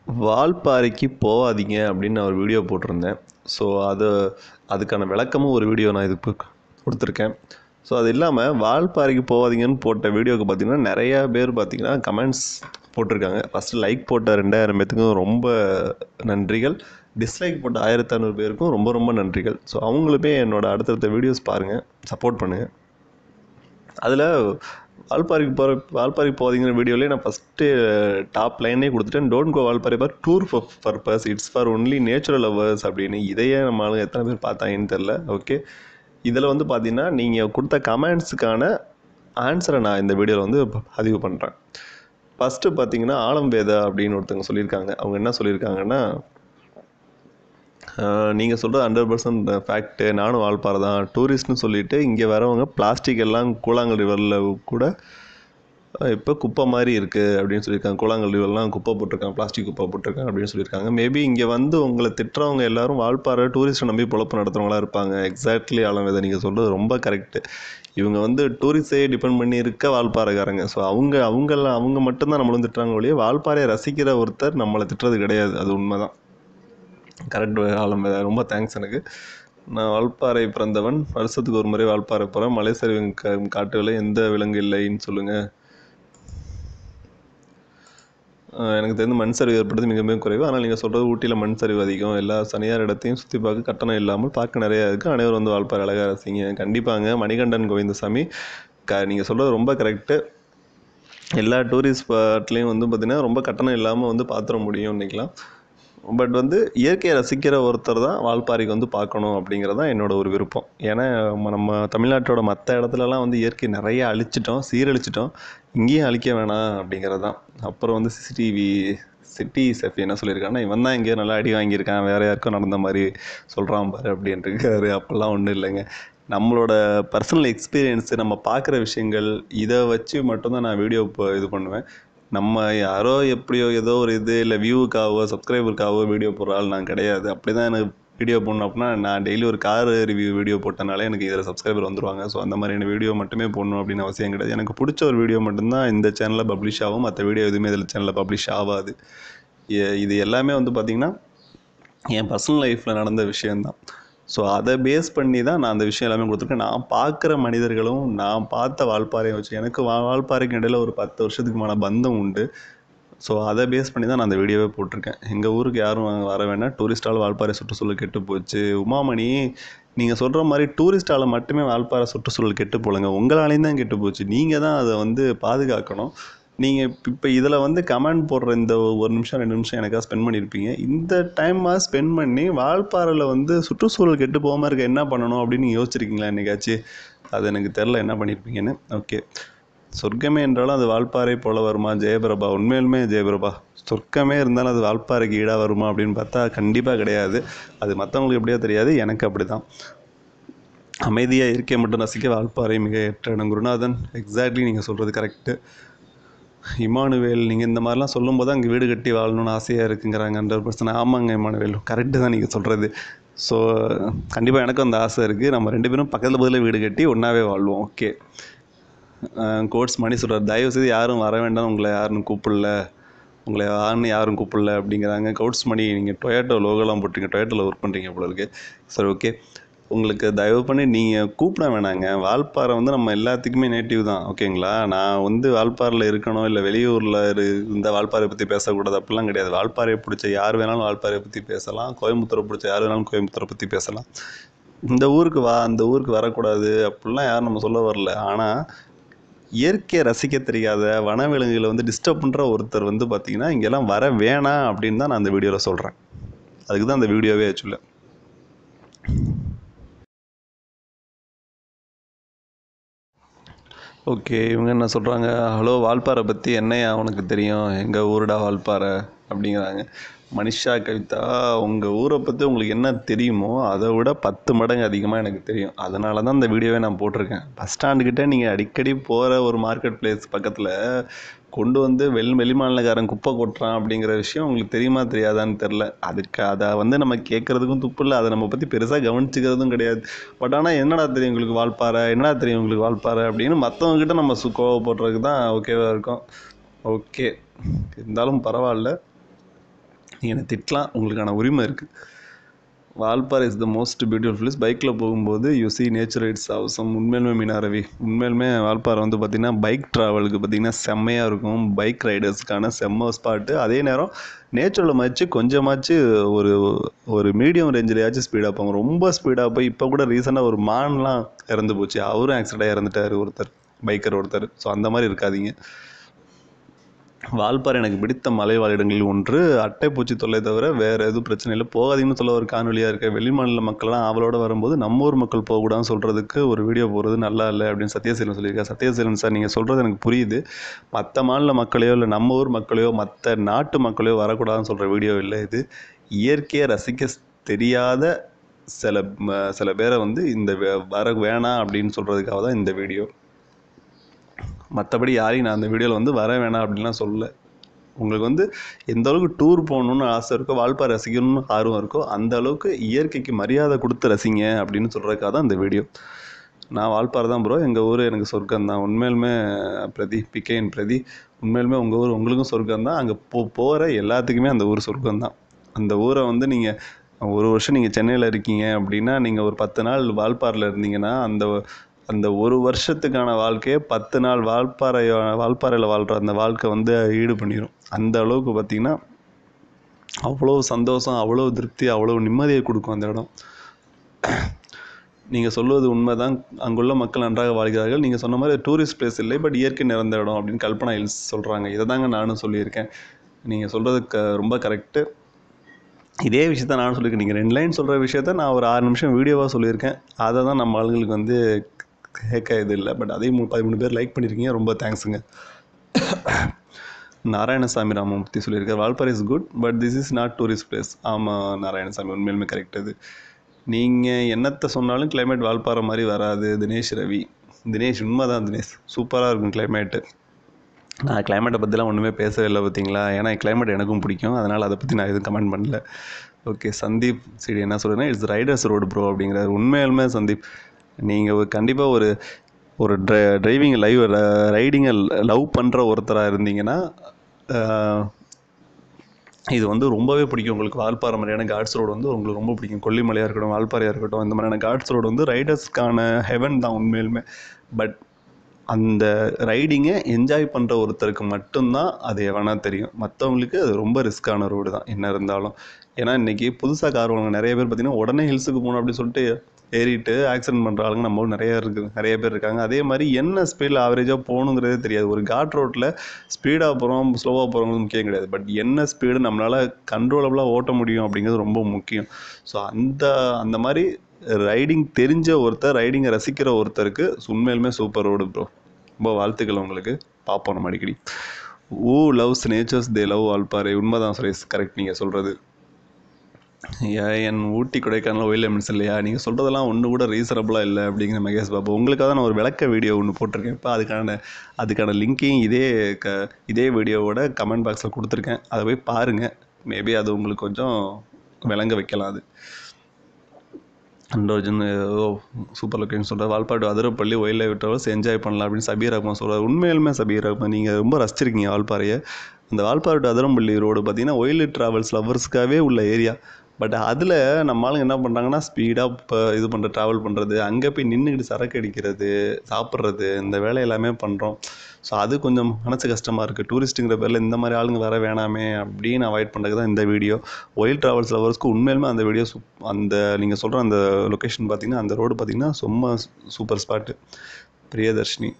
வால்பாறைக்கு போகாதீங்க அப்படின்னு நான் ஒரு வீடியோ போட்டிருந்தேன் ஸோ அது அதுக்கான விளக்கமும் ஒரு வீடியோ நான் இதுக்கு கொடுத்துருக்கேன் ஸோ அது இல்லாமல் வால்பாறைக்கு போகாதீங்கன்னு போட்ட வீடியோவுக்கு பார்த்தீங்கன்னா நிறையா பேர் பார்த்தீங்கன்னா கமெண்ட்ஸ் போட்டிருக்காங்க ஃபஸ்ட்டு லைக் போட்ட ரெண்டாயிரம் பேத்துக்கும் ரொம்ப நன்றிகள் டிஸ்லைக் போட்ட ஆயிரத்தி ஐநூறு பேருக்கும் ரொம்ப ரொம்ப நன்றிகள் ஸோ அவங்களுமே என்னோட அடுத்தடுத்த வீடியோஸ் பாருங்கள் சப்போர்ட் பண்ணுங்கள் அதில் வால்பாறைக்கு போகிற வால்பாறைக்கு போகாதீங்கிற வீடியோலேயே நான் ஃபஸ்ட்டு டாப் லைனே கொடுத்துட்டேன் don't go Valparai for tour purpose it's for only natural lovers அப்படின்னு இதையே நம்ம ஆளுங்க எத்தனை பேர் பார்த்தாங்கன்னு தெரில ஓகே இதில் வந்து பார்த்தீங்கன்னா நீங்கள் கொடுத்த கமெண்ட்ஸுக்கான ஆன்சரை நான் இந்த வீடியோவில் வந்து ப- பதிவு பண்ணுறேன் ஃபஸ்ட்டு பார்த்தீங்கன்னா ஆலம் வேதா அப்படின்னு ஒருத்தவங்க சொல்லியிருக்காங்க அவங்க என்ன சொல்லியிருக்காங்கன்னா நீங்கள் சொல்கிறது ஹண்ட்ரட் பர்சன்ட் ஃபேக்ட்டு நானும் வால்பாறை தான் டூரிஸ்ட்னு சொல்லிட்டு இங்கே வரவங்க பிளாஸ்டிக் எல்லாம் கூழாங்கல் ரிவரில் கூட இப்போ குப்பை மாதிரி இருக்குது அப்படின்னு சொல்லியிருக்காங்க கூழாங்கல் ரிவர்லாம் குப்பை போட்டிருக்காங்க பிளாஸ்டிக் குப்பை போட்டிருக்காங்க அப்படின்னு சொல்லியிருக்காங்க மேபி இங்கே வந்து உங்களை திட்டுறவங்க எல்லாரும் வால்பாறை டூரிஸ்ட்டை நம்பி பொழப்பு நடத்துகிறவங்களா இருப்பாங்க எக்ஸாக்ட்லி ஆலவேதை நீங்கள் சொல்கிறது ரொம்ப கரெக்டு இவங்க வந்து டூரிஸ்டே டிபெண்ட் பண்ணி இருக்க வால்பாறைக்காரங்க ஸோ அவங்க அவங்கெல்லாம் அவங்க மட்டும்தான் நம்மளும் திட்டுறாங்க ஒழிய வால்பாறையை ரசிக்கிற ஒருத்தர் நம்மளை திட்டுறது கிடையாது அது உண்மைதான் கரெக்ட் ஆலம் ரொம்ப தேங்க்ஸ் எனக்கு நான் வால்பாறை பிறந்தவன் வருஷத்துக்கு ஒரு முறை வால்பாறை போகிறேன் மலை சரிவு கா காட்டுகளில் எந்த விலங்கு இல்லைன்னு சொல்லுங்கள் ஆஹ் எனக்கு தெரிந்து மண் சரிவு ஏற்படுறது மிக மிக குறைவு ஆனால் நீங்கள் சொல்கிறது ஊட்டியில் மண் சரிவு அதிகம் எல்லா சனியார் இடத்தையும் சுற்றி பார்க்க கட்டணம் இல்லாமல் பார்க்க நிறையா இருக்குது அனைவரும் வந்து வால்பாறை அழகாக ரசிங்க கண்டிப்பாங்க மணிகண்டன் கோவிந்தசாமி க நீங்கள் சொல்கிறது ரொம்ப கரெக்டு எல்லா டூரிஸ்ட் ஸ்பாட்லேயும் வந்து பார்த்திங்கன்னா ரொம்ப கட்டணம் இல்லாமல் வந்து பார்த்துட முடியும் நினைக்கலாம் பட் வந்து இயற்கையை ரசிக்கிற ஒருத்தர் தான் வால்பாறைக்கு வந்து பார்க்கணும் அப்படிங்கிறது தான் என்னோட ஒரு விருப்பம் ஏன்னா நம்ம- நம்ம தமிழ்நாட்டோட மற்ற இடத்துலலாம் வந்து இயற்கை நிறைய அழிச்சிட்டோம் சீரழிச்சிட்டோம் இங்கேயும் அழிக்க வேணாம் அப்படிங்கிறது தான் அப்புறம் வந்து சிசிடிவி சிட்டி செஃப் என்ன சொல்லியிருக்காங்கன்னா இவன் தான் எங்கேயோ நல்லா அடி வாங்கியிருக்கான் வேற யாருக்கும் நடந்த மாதிரி சொல்கிறான் பாரு அப்படின்ட்டு இருக்காரு அப்போல்லாம் ஒன்றும் இல்லைங்க நம்மளோட பர்சனல் எக்ஸ்பீரியன்ஸு நம்ம பார்க்குற விஷயங்கள் இதை வச்சு மட்டும்தான் நான் வீடியோ இப்போ இது பண்ணுவேன் நம்ம யாரோ எப்படியோ ஏதோ ஒரு இது இல்லை வியூவுக்காகவோ சப்ஸ்கிரைபருக்காகவோ வீடியோ போடுற ஆள் நான் கிடையாது அப்படி தான் எனக்கு வீடியோ போடணும் அப்படின்னா நான் டெய்லி ஒரு கார் ரிவ்யூ வீடியோ போட்டனாலே எனக்கு இதில் சப்ஸ்கிரைபர் வந்துருவாங்க ஸோ அந்த மாதிரியான வீடியோ மட்டுமே போடணும் அப்படின்னு அவசியம் கிடையாது எனக்கு பிடிச்ச ஒரு வீடியோ மட்டும்தான் இந்த சேனலில் பப்ளிஷ் ஆகும் மற்ற வீடியோ எதுவுமே இதில் சேனலில் பப்ளிஷ் ஆகாது எ- இது எல்லாமே வந்து பார்த்திங்கன்னா என் பர்சனல் லைஃப்பில் நடந்த விஷயந்தான் ஸோ அதை பேஸ் பண்ணி தான் நான் அந்த விஷயம் எல்லாமே கொடுத்துருக்கேன் நான் பார்க்குற மனிதர்களும் நான் பார்த்த வால்பாறையை வச்சு எனக்கு வா வால்பாறைக்கு இடையில ஒரு பத்து வருஷத்துக்குமான பந்தம் உண்டு ஸோ அதை பேஸ் பண்ணி தான் நான் அந்த வீடியோவே போட்டிருக்கேன் எங்கள் ஊருக்கு யாரும் வர வேணாம் டூரிஸ்டால் வால்பாறை சுற்றுச்சூழல் கெட்டு போச்சு உமாமணி நீங்கள் சொல்கிற மாதிரி டூரிஸ்டால் மட்டுமே வால்பாறை சுற்றுச்சூழல் கெட்டு போலங்க உங்களாலேயும் தான் கெட்டு போச்சு நீங்கள் தான் அதை வந்து பாதுகாக்கணும் நீங்கள் இப்போ இதில் வந்து கமெண்ட் போடுற இந்த ஒரு நிமிஷம் ரெண்டு நிமிஷம் எனக்காக ஸ்பெண்ட் பண்ணியிருப்பீங்க இந்த டைமாக ஸ்பெண்ட் பண்ணி வால்பாறையில் வந்து சுற்றுச்சூழல் கெட்டு போகாமல் இருக்க என்ன பண்ணணும் அப்படின்னு நீங்கள் யோசிச்சிருக்கீங்களா என்னைக்காச்சும் அது எனக்கு தெரில என்ன பண்ணியிருப்பீங்கன்னு ஓகே சொர்க்கமே என்றாலும் அது வால்பாறை போல வருமா ஜெயபிரபா உண்மையிலுமே ஜெயபிரபா சொர்க்கமே இருந்தாலும் அது வால்பாறைக்கு ஈடாக வருமா அப்படின்னு பார்த்தா கண்டிப்பாக கிடையாது அது மற்றவங்களுக்கு எப்படியோ தெரியாது எனக்கு அப்படி தான் அமைதியாக இயற்கையை மட்டும் ரசிக்க வால்பாறை மிக ஏற்ற இடம் குருநாதன் எக்ஸாக்ட்லி நீங்கள் சொல்கிறது கரெக்டு இமானுவேல் நீங்கள் இந்த மாதிரிலாம் சொல்லும்போது அங்கே வீடு கட்டி வாழணும்னு ஆசையாக இருக்குங்கிறாங்க ஹண்ட்ரட் பர்சன்ட் ஆமாங்க இமானுவேல் கரெக்டு தான் நீங்கள் சொல்கிறது ஸோ கண்டிப்பாக எனக்கும் அந்த ஆசை இருக்குது நம்ம ரெண்டு பேரும் பக்கத்தில் பதில் வீடு கட்டி ஒன்றாவே வாழ்வோம் ஓகே கோட்ஸ் மணி சொல்கிறார் தயவு செய்து யாரும் வர வேண்டாம் உங்களை யாரும் கூப்பிடல உங்களை யாருன்னு யாரும் கூப்பிடல அப்படிங்கிறாங்க கவுட்ஸ் மணி நீங்கள் டொயேட்டோ லோகோலாம் போட்டிருங்க டொயேட்டோவில் ஒர்க் பண்ணுறீங்க போல இருக்கு சரி ஓகே உங்களுக்கு தயவு பண்ணி நீங்கள் கூப்பிட வேணாங்க வால்பாறை வந்து நம்ம எல்லாத்துக்குமே நேட்டிவ் தான் ஓகேங்களா நான் வந்து வால்பாறையில் இருக்கணும் இல்லை வெளியூரில் இரு இந்த வால்பாறை பற்றி பேசக்கூடாது அப்படிலாம் கிடையாது வால்பாறையை பிடிச்ச யார் வேணாலும் வால்பாறையை பற்றி பேசலாம் கோயம்புத்தூரை பிடிச்ச யார் வேணாலும் கோயம்புத்தூரை பற்றி பேசலாம் இந்த ஊருக்கு வா அந்த ஊருக்கு வரக்கூடாது அப்படிலாம் யாரும் நம்ம சொல்ல வரல ஆனால் இயற்கையை ரசிக்க தெரியாத வனவிலங்குகளை வந்து டிஸ்டர்ப் பண்ணுற ஒருத்தர் வந்து பார்த்திங்கன்னா இங்கெல்லாம் வர வேணாம் அப்படின்னு தான் நான் அந்த வீடியோவில் சொல்கிறேன் அதுக்கு தான் அந்த வீடியோவே ஆக்சுவலாக ஓகே இவங்க என்ன சொல்கிறாங்க ஹலோ வால்பாறை பற்றி என்னையா உனக்கு தெரியும் எங்கள் ஊருடா வால்பாறை அப்படிங்கிறாங்க மனிஷா கவிதா உங்கள் ஊரை பற்றி உங்களுக்கு என்ன தெரியுமோ அதை விட பத்து மடங்கு அதிகமாக எனக்கு தெரியும் அதனால தான் இந்த வீடியோவே நான் போட்டிருக்கேன் பஸ் ஸ்டாண்டுக்கிட்ட நீங்கள் அடிக்கடி போகிற ஒரு மார்க்கெட் பிளேஸ் பக்கத்தில் கொண்டு வந்து வெளி வெளிமாநிலக்காரன் குப்பை கொட்டுறான் அப்படிங்கிற விஷயம் உங்களுக்கு தெரியுமா தெரியாதான்னு தெரில அதுக்கு அதை வந்து நம்ம கேட்குறதுக்கும் துப்பு இல்லை அதை நம்ம பற்றி பெருசாக கவனிச்சுக்கிறதும் கிடையாது பட் ஆனால் என்னடா தெரியும் உங்களுக்கு வால்பாறை என்னடா தெரியும் உங்களுக்கு வால்பாறை அப்படின்னு மற்றவங்ககிட்ட நம்ம சு கோவப்படுறதுக்கு தான் ஓகேவாக இருக்கும் ஓகே இருந்தாலும் பரவாயில்ல நீங்கள் என்னை திட்டலாம் உங்களுக்கான உரிமை இருக்குது Valparai is the most beautiful place பைக்கில் போகும்போது you see nature it's awesome உண்மையிலுமே மீனாரவி உண்மையிலுமே வால்பாறை வந்து பார்த்திங்கன்னா பைக் ட்ராவலுக்கு பார்த்திங்கன்னா செம்மையாக இருக்கும் பைக் ரைடர்ஸ்க்கான செம்ம ஸ்பாட்டு அதே நேரம் நேச்சுரல் மதிச்சு கொஞ்சமாச்சு ஒரு ஒரு மீடியம் ரேஞ்சிலையாச்சும் ஸ்பீடாக போங்க ரொம்ப ஸ்பீடாக போய் இப்போ கூட ரீசெண்டாக ஒரு மான்லாம் இறந்து போச்சு அவரும் ஆக்சிடென்ட்டாக இறந்துட்டார் ஒருத்தர் பைக்கர் ஒருத்தர் ஸோ அந்த மாதிரி இருக்காதீங்க வால்பாறை எனக்கு பிடித்த மலைவாழ் இடங்களில் ஒன்று அட்டைப்பூச்சி தொல்லை தவிர வேறு எதுவும் பிரச்சனை இல்லை போகாதீங்கன்னு சொல்ல ஒரு காணொலியாக இருக்க வெளிமாநில மக்கள்லாம் அவளோட வரும்போது நம்ம ஊர் மக்கள் போகக்கூடாதுன்னு சொல்கிறதுக்கு ஒரு வீடியோ போகிறது நல்லா இல்லை அப்படின்னு சத்யசீலன் சொல்லியிருக்காரு சத்யசீலன் சார் நீங்கள் சொல்கிறது எனக்கு புரியுது மற்ற மாநில மக்களையோ இல்லை நம்ம ஊர் மக்களையோ மற்ற நாட்டு மக்களையோ வரக்கூடாதுன்னு சொல்கிற வீடியோ இல்லை இது இயற்கையை ரசிக்க தெரியாத சில ம- சில பேரை வந்து இந்த வே- வர வேணாம் அப்படின்னு சொல்கிறதுக்காக தான் இந்த வீடியோ மற்றபடி யாரையும் நான் அந்த வீடியோவில் வந்து வர வேணாம் அப்படின்லாம் சொல்லல உங்களுக்கு வந்து எந்த அளவுக்கு டூர் போகணுன்னு ஆசை இருக்கோ வால்பாறை ரசிக்கணும்னு ஆர்வம் இருக்கோ அந்த அளவுக்கு இயற்கைக்கு மரியாதை கொடுத்து ரசிங்க அப்படின்னு சொல்கிறதுக்காக தான் இந்த வீடியோ நான் வால்பாறை தான் ப்ரோ எங்கள் ஊர் எனக்கு சொர்க்கம் தான் உண்மையிலுமே பிரதி பிகேஎன் பிரதி உண்மையிலுமே உங்கள் ஊர் உங்களுக்கும் சொர்க்கம் தான் அங்கே போ போகிற எல்லாத்துக்குமே அந்த ஊர் சொர்க்கம் தான் அந்த ஊரை வந்து நீங்கள் ஒரு வருஷம் நீங்கள் சென்னையில் இருக்கீங்க அப்படின்னா நீங்கள் ஒரு பத்து நாள் வால்பாறையில் இருந்தீங்கன்னா அந்த அந்த ஒரு வருஷத்துக்கான வாழ்க்கையை பத்து நாள் வால்பாறை வால்பாறையில் வாழ்கிற அந்த வாழ்க்கை வந்து ஈடு பண்ணிடும் அந்த அளவுக்கு பார்த்திங்கன்னா அவ்வளோ சந்தோஷம் அவ்வளோ திருப்தி அவ்வளோ நிம்மதியை கொடுக்கும் அந்த இடம் நீங்கள் சொல்வது உண்மைதான் அங்குள்ள மக்கள் நன்றாக வாழ்கிறார்கள் நீங்கள் சொன்ன மாதிரி டூரிஸ்ட் பிளேஸ் இல்லை பட் இயற்கை நிறைந்த இடம் அப்படின்னு கல்பனா ஹில்ஸ் சொல்கிறாங்க இதை தாங்க நானும் சொல்லியிருக்கேன் நீங்கள் சொல்கிறது க ரொம்ப கரெக்டு இதே விஷயத்த நானும் சொல்லியிருக்கேன் நீங்கள் ரெண்டு லைன் சொல்கிற விஷயத்த நான் ஒரு ஆறு நிமிஷம் வீடியோவாக சொல்லியிருக்கேன் அதை தான் நம்ம ஆளுங்களுக்கு வந்து கேட்க இது இல்லை பட் அதையும் மூ- பதிமூணு பேர் லைக் பண்ணியிருக்கீங்க ரொம்ப தேங்க்ஸுங்க நாராயணசாமி ராமமூர்த்தி சொல்லியிருக்கார் Valparai is good but this is not tourist place ஆமாம் நாராயணசாமி உண்மையிலுமே கரெக்ட் அது நீங்கள் என்னத்தை சொன்னாலும் climate வால்பாறை மாதிரி வராது தினேஷ் ரவி தினேஷ் உண்மைதான் தினேஷ் சூப்பராக இருக்கும் climate நான் கிளைமேட்டை பற்றிலாம் ஒன்றுமே பேசவே இல்லை பார்த்தீங்களா ஏன்னா கிளைமேட் எனக்கும் பிடிக்கும் அதனால் அதை பற்றி நான் எதுவும் கமெண்ட் பண்ணல ஓகே சந்தீப் சரி என்ன சொல்கிறேன்னா இட்ஸ் ரைடர்ஸ் ரோடு ப்ரோ அப்படிங்கிறாரு உண்மையாலுமே சந்தீப் நீங்கள் கண்டிப்பாக ஒரு ஒரு ட்ரை டிரைவிங் லைவ் ரைடிங்கை லவ் பண்ணுற ஒருத்தராக இருந்தீங்கன்னா ஆஹ், இது வந்து ரொம்பவே பிடிக்கும் உங்களுக்கு வால்பாறை மாதிரியான காட்ஸ் ரோடு வந்து உங்களுக்கு ரொம்ப பிடிக்கும் கொல்லிமலையாக இருக்கட்டும் வால்பாறையாக இருக்கட்டும் இந்த மாதிரியான காட்ஸ் ரோடு வந்து ரைடர்ஸ்க்கான ஹெவன் தான் உண்மையிலுமே பட் அந்த ரைடிங்கை என்ஜாய் பண்ணுற ஒருத்தருக்கு மட்டும்தான் அது எவனா தெரியும் மற்றவங்களுக்கு அது ரொம்ப ரிஸ்க்கான ரோடு தான் என்ன இருந்தாலும் ஏன்னா இன்றைக்கி புதுசாக கார் வாங்க நிறைய பேர் பார்த்தீங்கன்னா உடனே ஹில்ஸுக்கு போகணும் அப்படின்னு சொல்லிட்டு ஏறிட்டு ஆக்சிடென்ட் பண்ணுற ஆளுங்க நம்ம ஊர்ல நிறைய இருக்குது நிறைய பேர் இருக்காங்க அதே மாதிரி என்ன ஸ்பீடில் ஆவரேஜாக போகணுங்கிறதே தெரியாது ஒரு காட் ரோட்டில் ஸ்பீடாக போகிறோம் ஸ்லோவாக போகிறோம் முக்கியம் கிடையாது பட் என்ன ஸ்பீடு நம்மளால் கண்ட்ரோலபுளாக ஓட்ட முடியும் அப்படிங்கிறது ரொம்ப முக்கியம் ஸோ அந்த அந்த மாதிரி ரைடிங் தெரிஞ்ச ஒருத்தர் ரைடிங்கை ரசிக்கிற ஒருத்தருக்கு உண்மையிலுமே சூப்பர் ரோடு ப்ரோ ரொம்ப வாழ்த்துக்கள் உங்களுக்கு பார்ப்போம் நம்ம அடிக்கடி who loves natures they love Valparai உண்மைதான் சுரேஷ் கரெக்ட் நீங்கள் சொல்கிறது என் ஊட்டி கொடைக்கானல் ஒயில் எமின்ஸ் இல்லையா நீங்கள் சொல்கிறதெல்லாம் ஒன்று கூட ரீசனபுளாக இல்லை அப்படிங்கிற மகேஷ் பாபு உங்களுக்காக நான் ஒரு விளக்க வீடியோ ஒன்று போட்டிருக்கேன் இப்போ அதுக்கான அதுக்கான லிங்கையும் இதே க இதே வீடியோவோட கமெண்ட் பாக்ஸில் கொடுத்துருக்கேன் அதை போய் பாருங்கள் மேபி அது உங்களுக்கு கொஞ்சம் விளங்க வைக்கலாம் அது அண்டோஜன் ஏதோ சூப்பர் லொக்கேஷன் சொல்கிறார் Valparai Athirappilly wild life travels enjoy பண்ணலாம் அப்படின்னு சபீர் ரஹ்மான் சொல்கிறார் உண்மையிலுமே சபீர் ரஹ்மான் நீங்கள் ரொம்ப ரசிச்சிருக்கீங்க வால்பாறையை அந்த வால்பாடு அதிரம்பள்ளி ரோடு பார்த்தீங்கன்னா ஒயில் ட்ராவல்ஸ் லவர்ஸ்க்காகவே உள்ள ஏரியா பட் அதில் நம்ம ஆளுங்க என்ன பண்ணுறாங்கன்னா ஸ்பீடாக இப்போ இது பண்ணுற ட்ராவல் பண்ணுறது அங்கே போய் நின்றுக்கிட்டு சரக்கு அடிக்கிறது சாப்பிட்றது இந்த வேலை எல்லாமே பண்ணுறோம் ஸோ அது கொஞ்சம் மனசு கஷ்டமாக இருக்குது டூரிஸ்ட்டுங்கிற பேரில் இந்த மாதிரி ஆளுங்க வர வேணாமே அப்படின்னு அவாய்ட் பண்ணுறதுக்கு தான் இந்த வீடியோ ஒயில் ட்ராவல்ஸ் லவர்ஸ்க்கு உண்மையிலுமே அந்த வீடியோ சூப் அந்த நீங்கள் சொல்கிற அந்த லொக்கேஷன் பார்த்தீங்கன்னா அந்த ரோடு பார்த்தீங்கன்னா சும்மா சூப்பர் ஸ்பாட்டு பிரியதர்ஷினி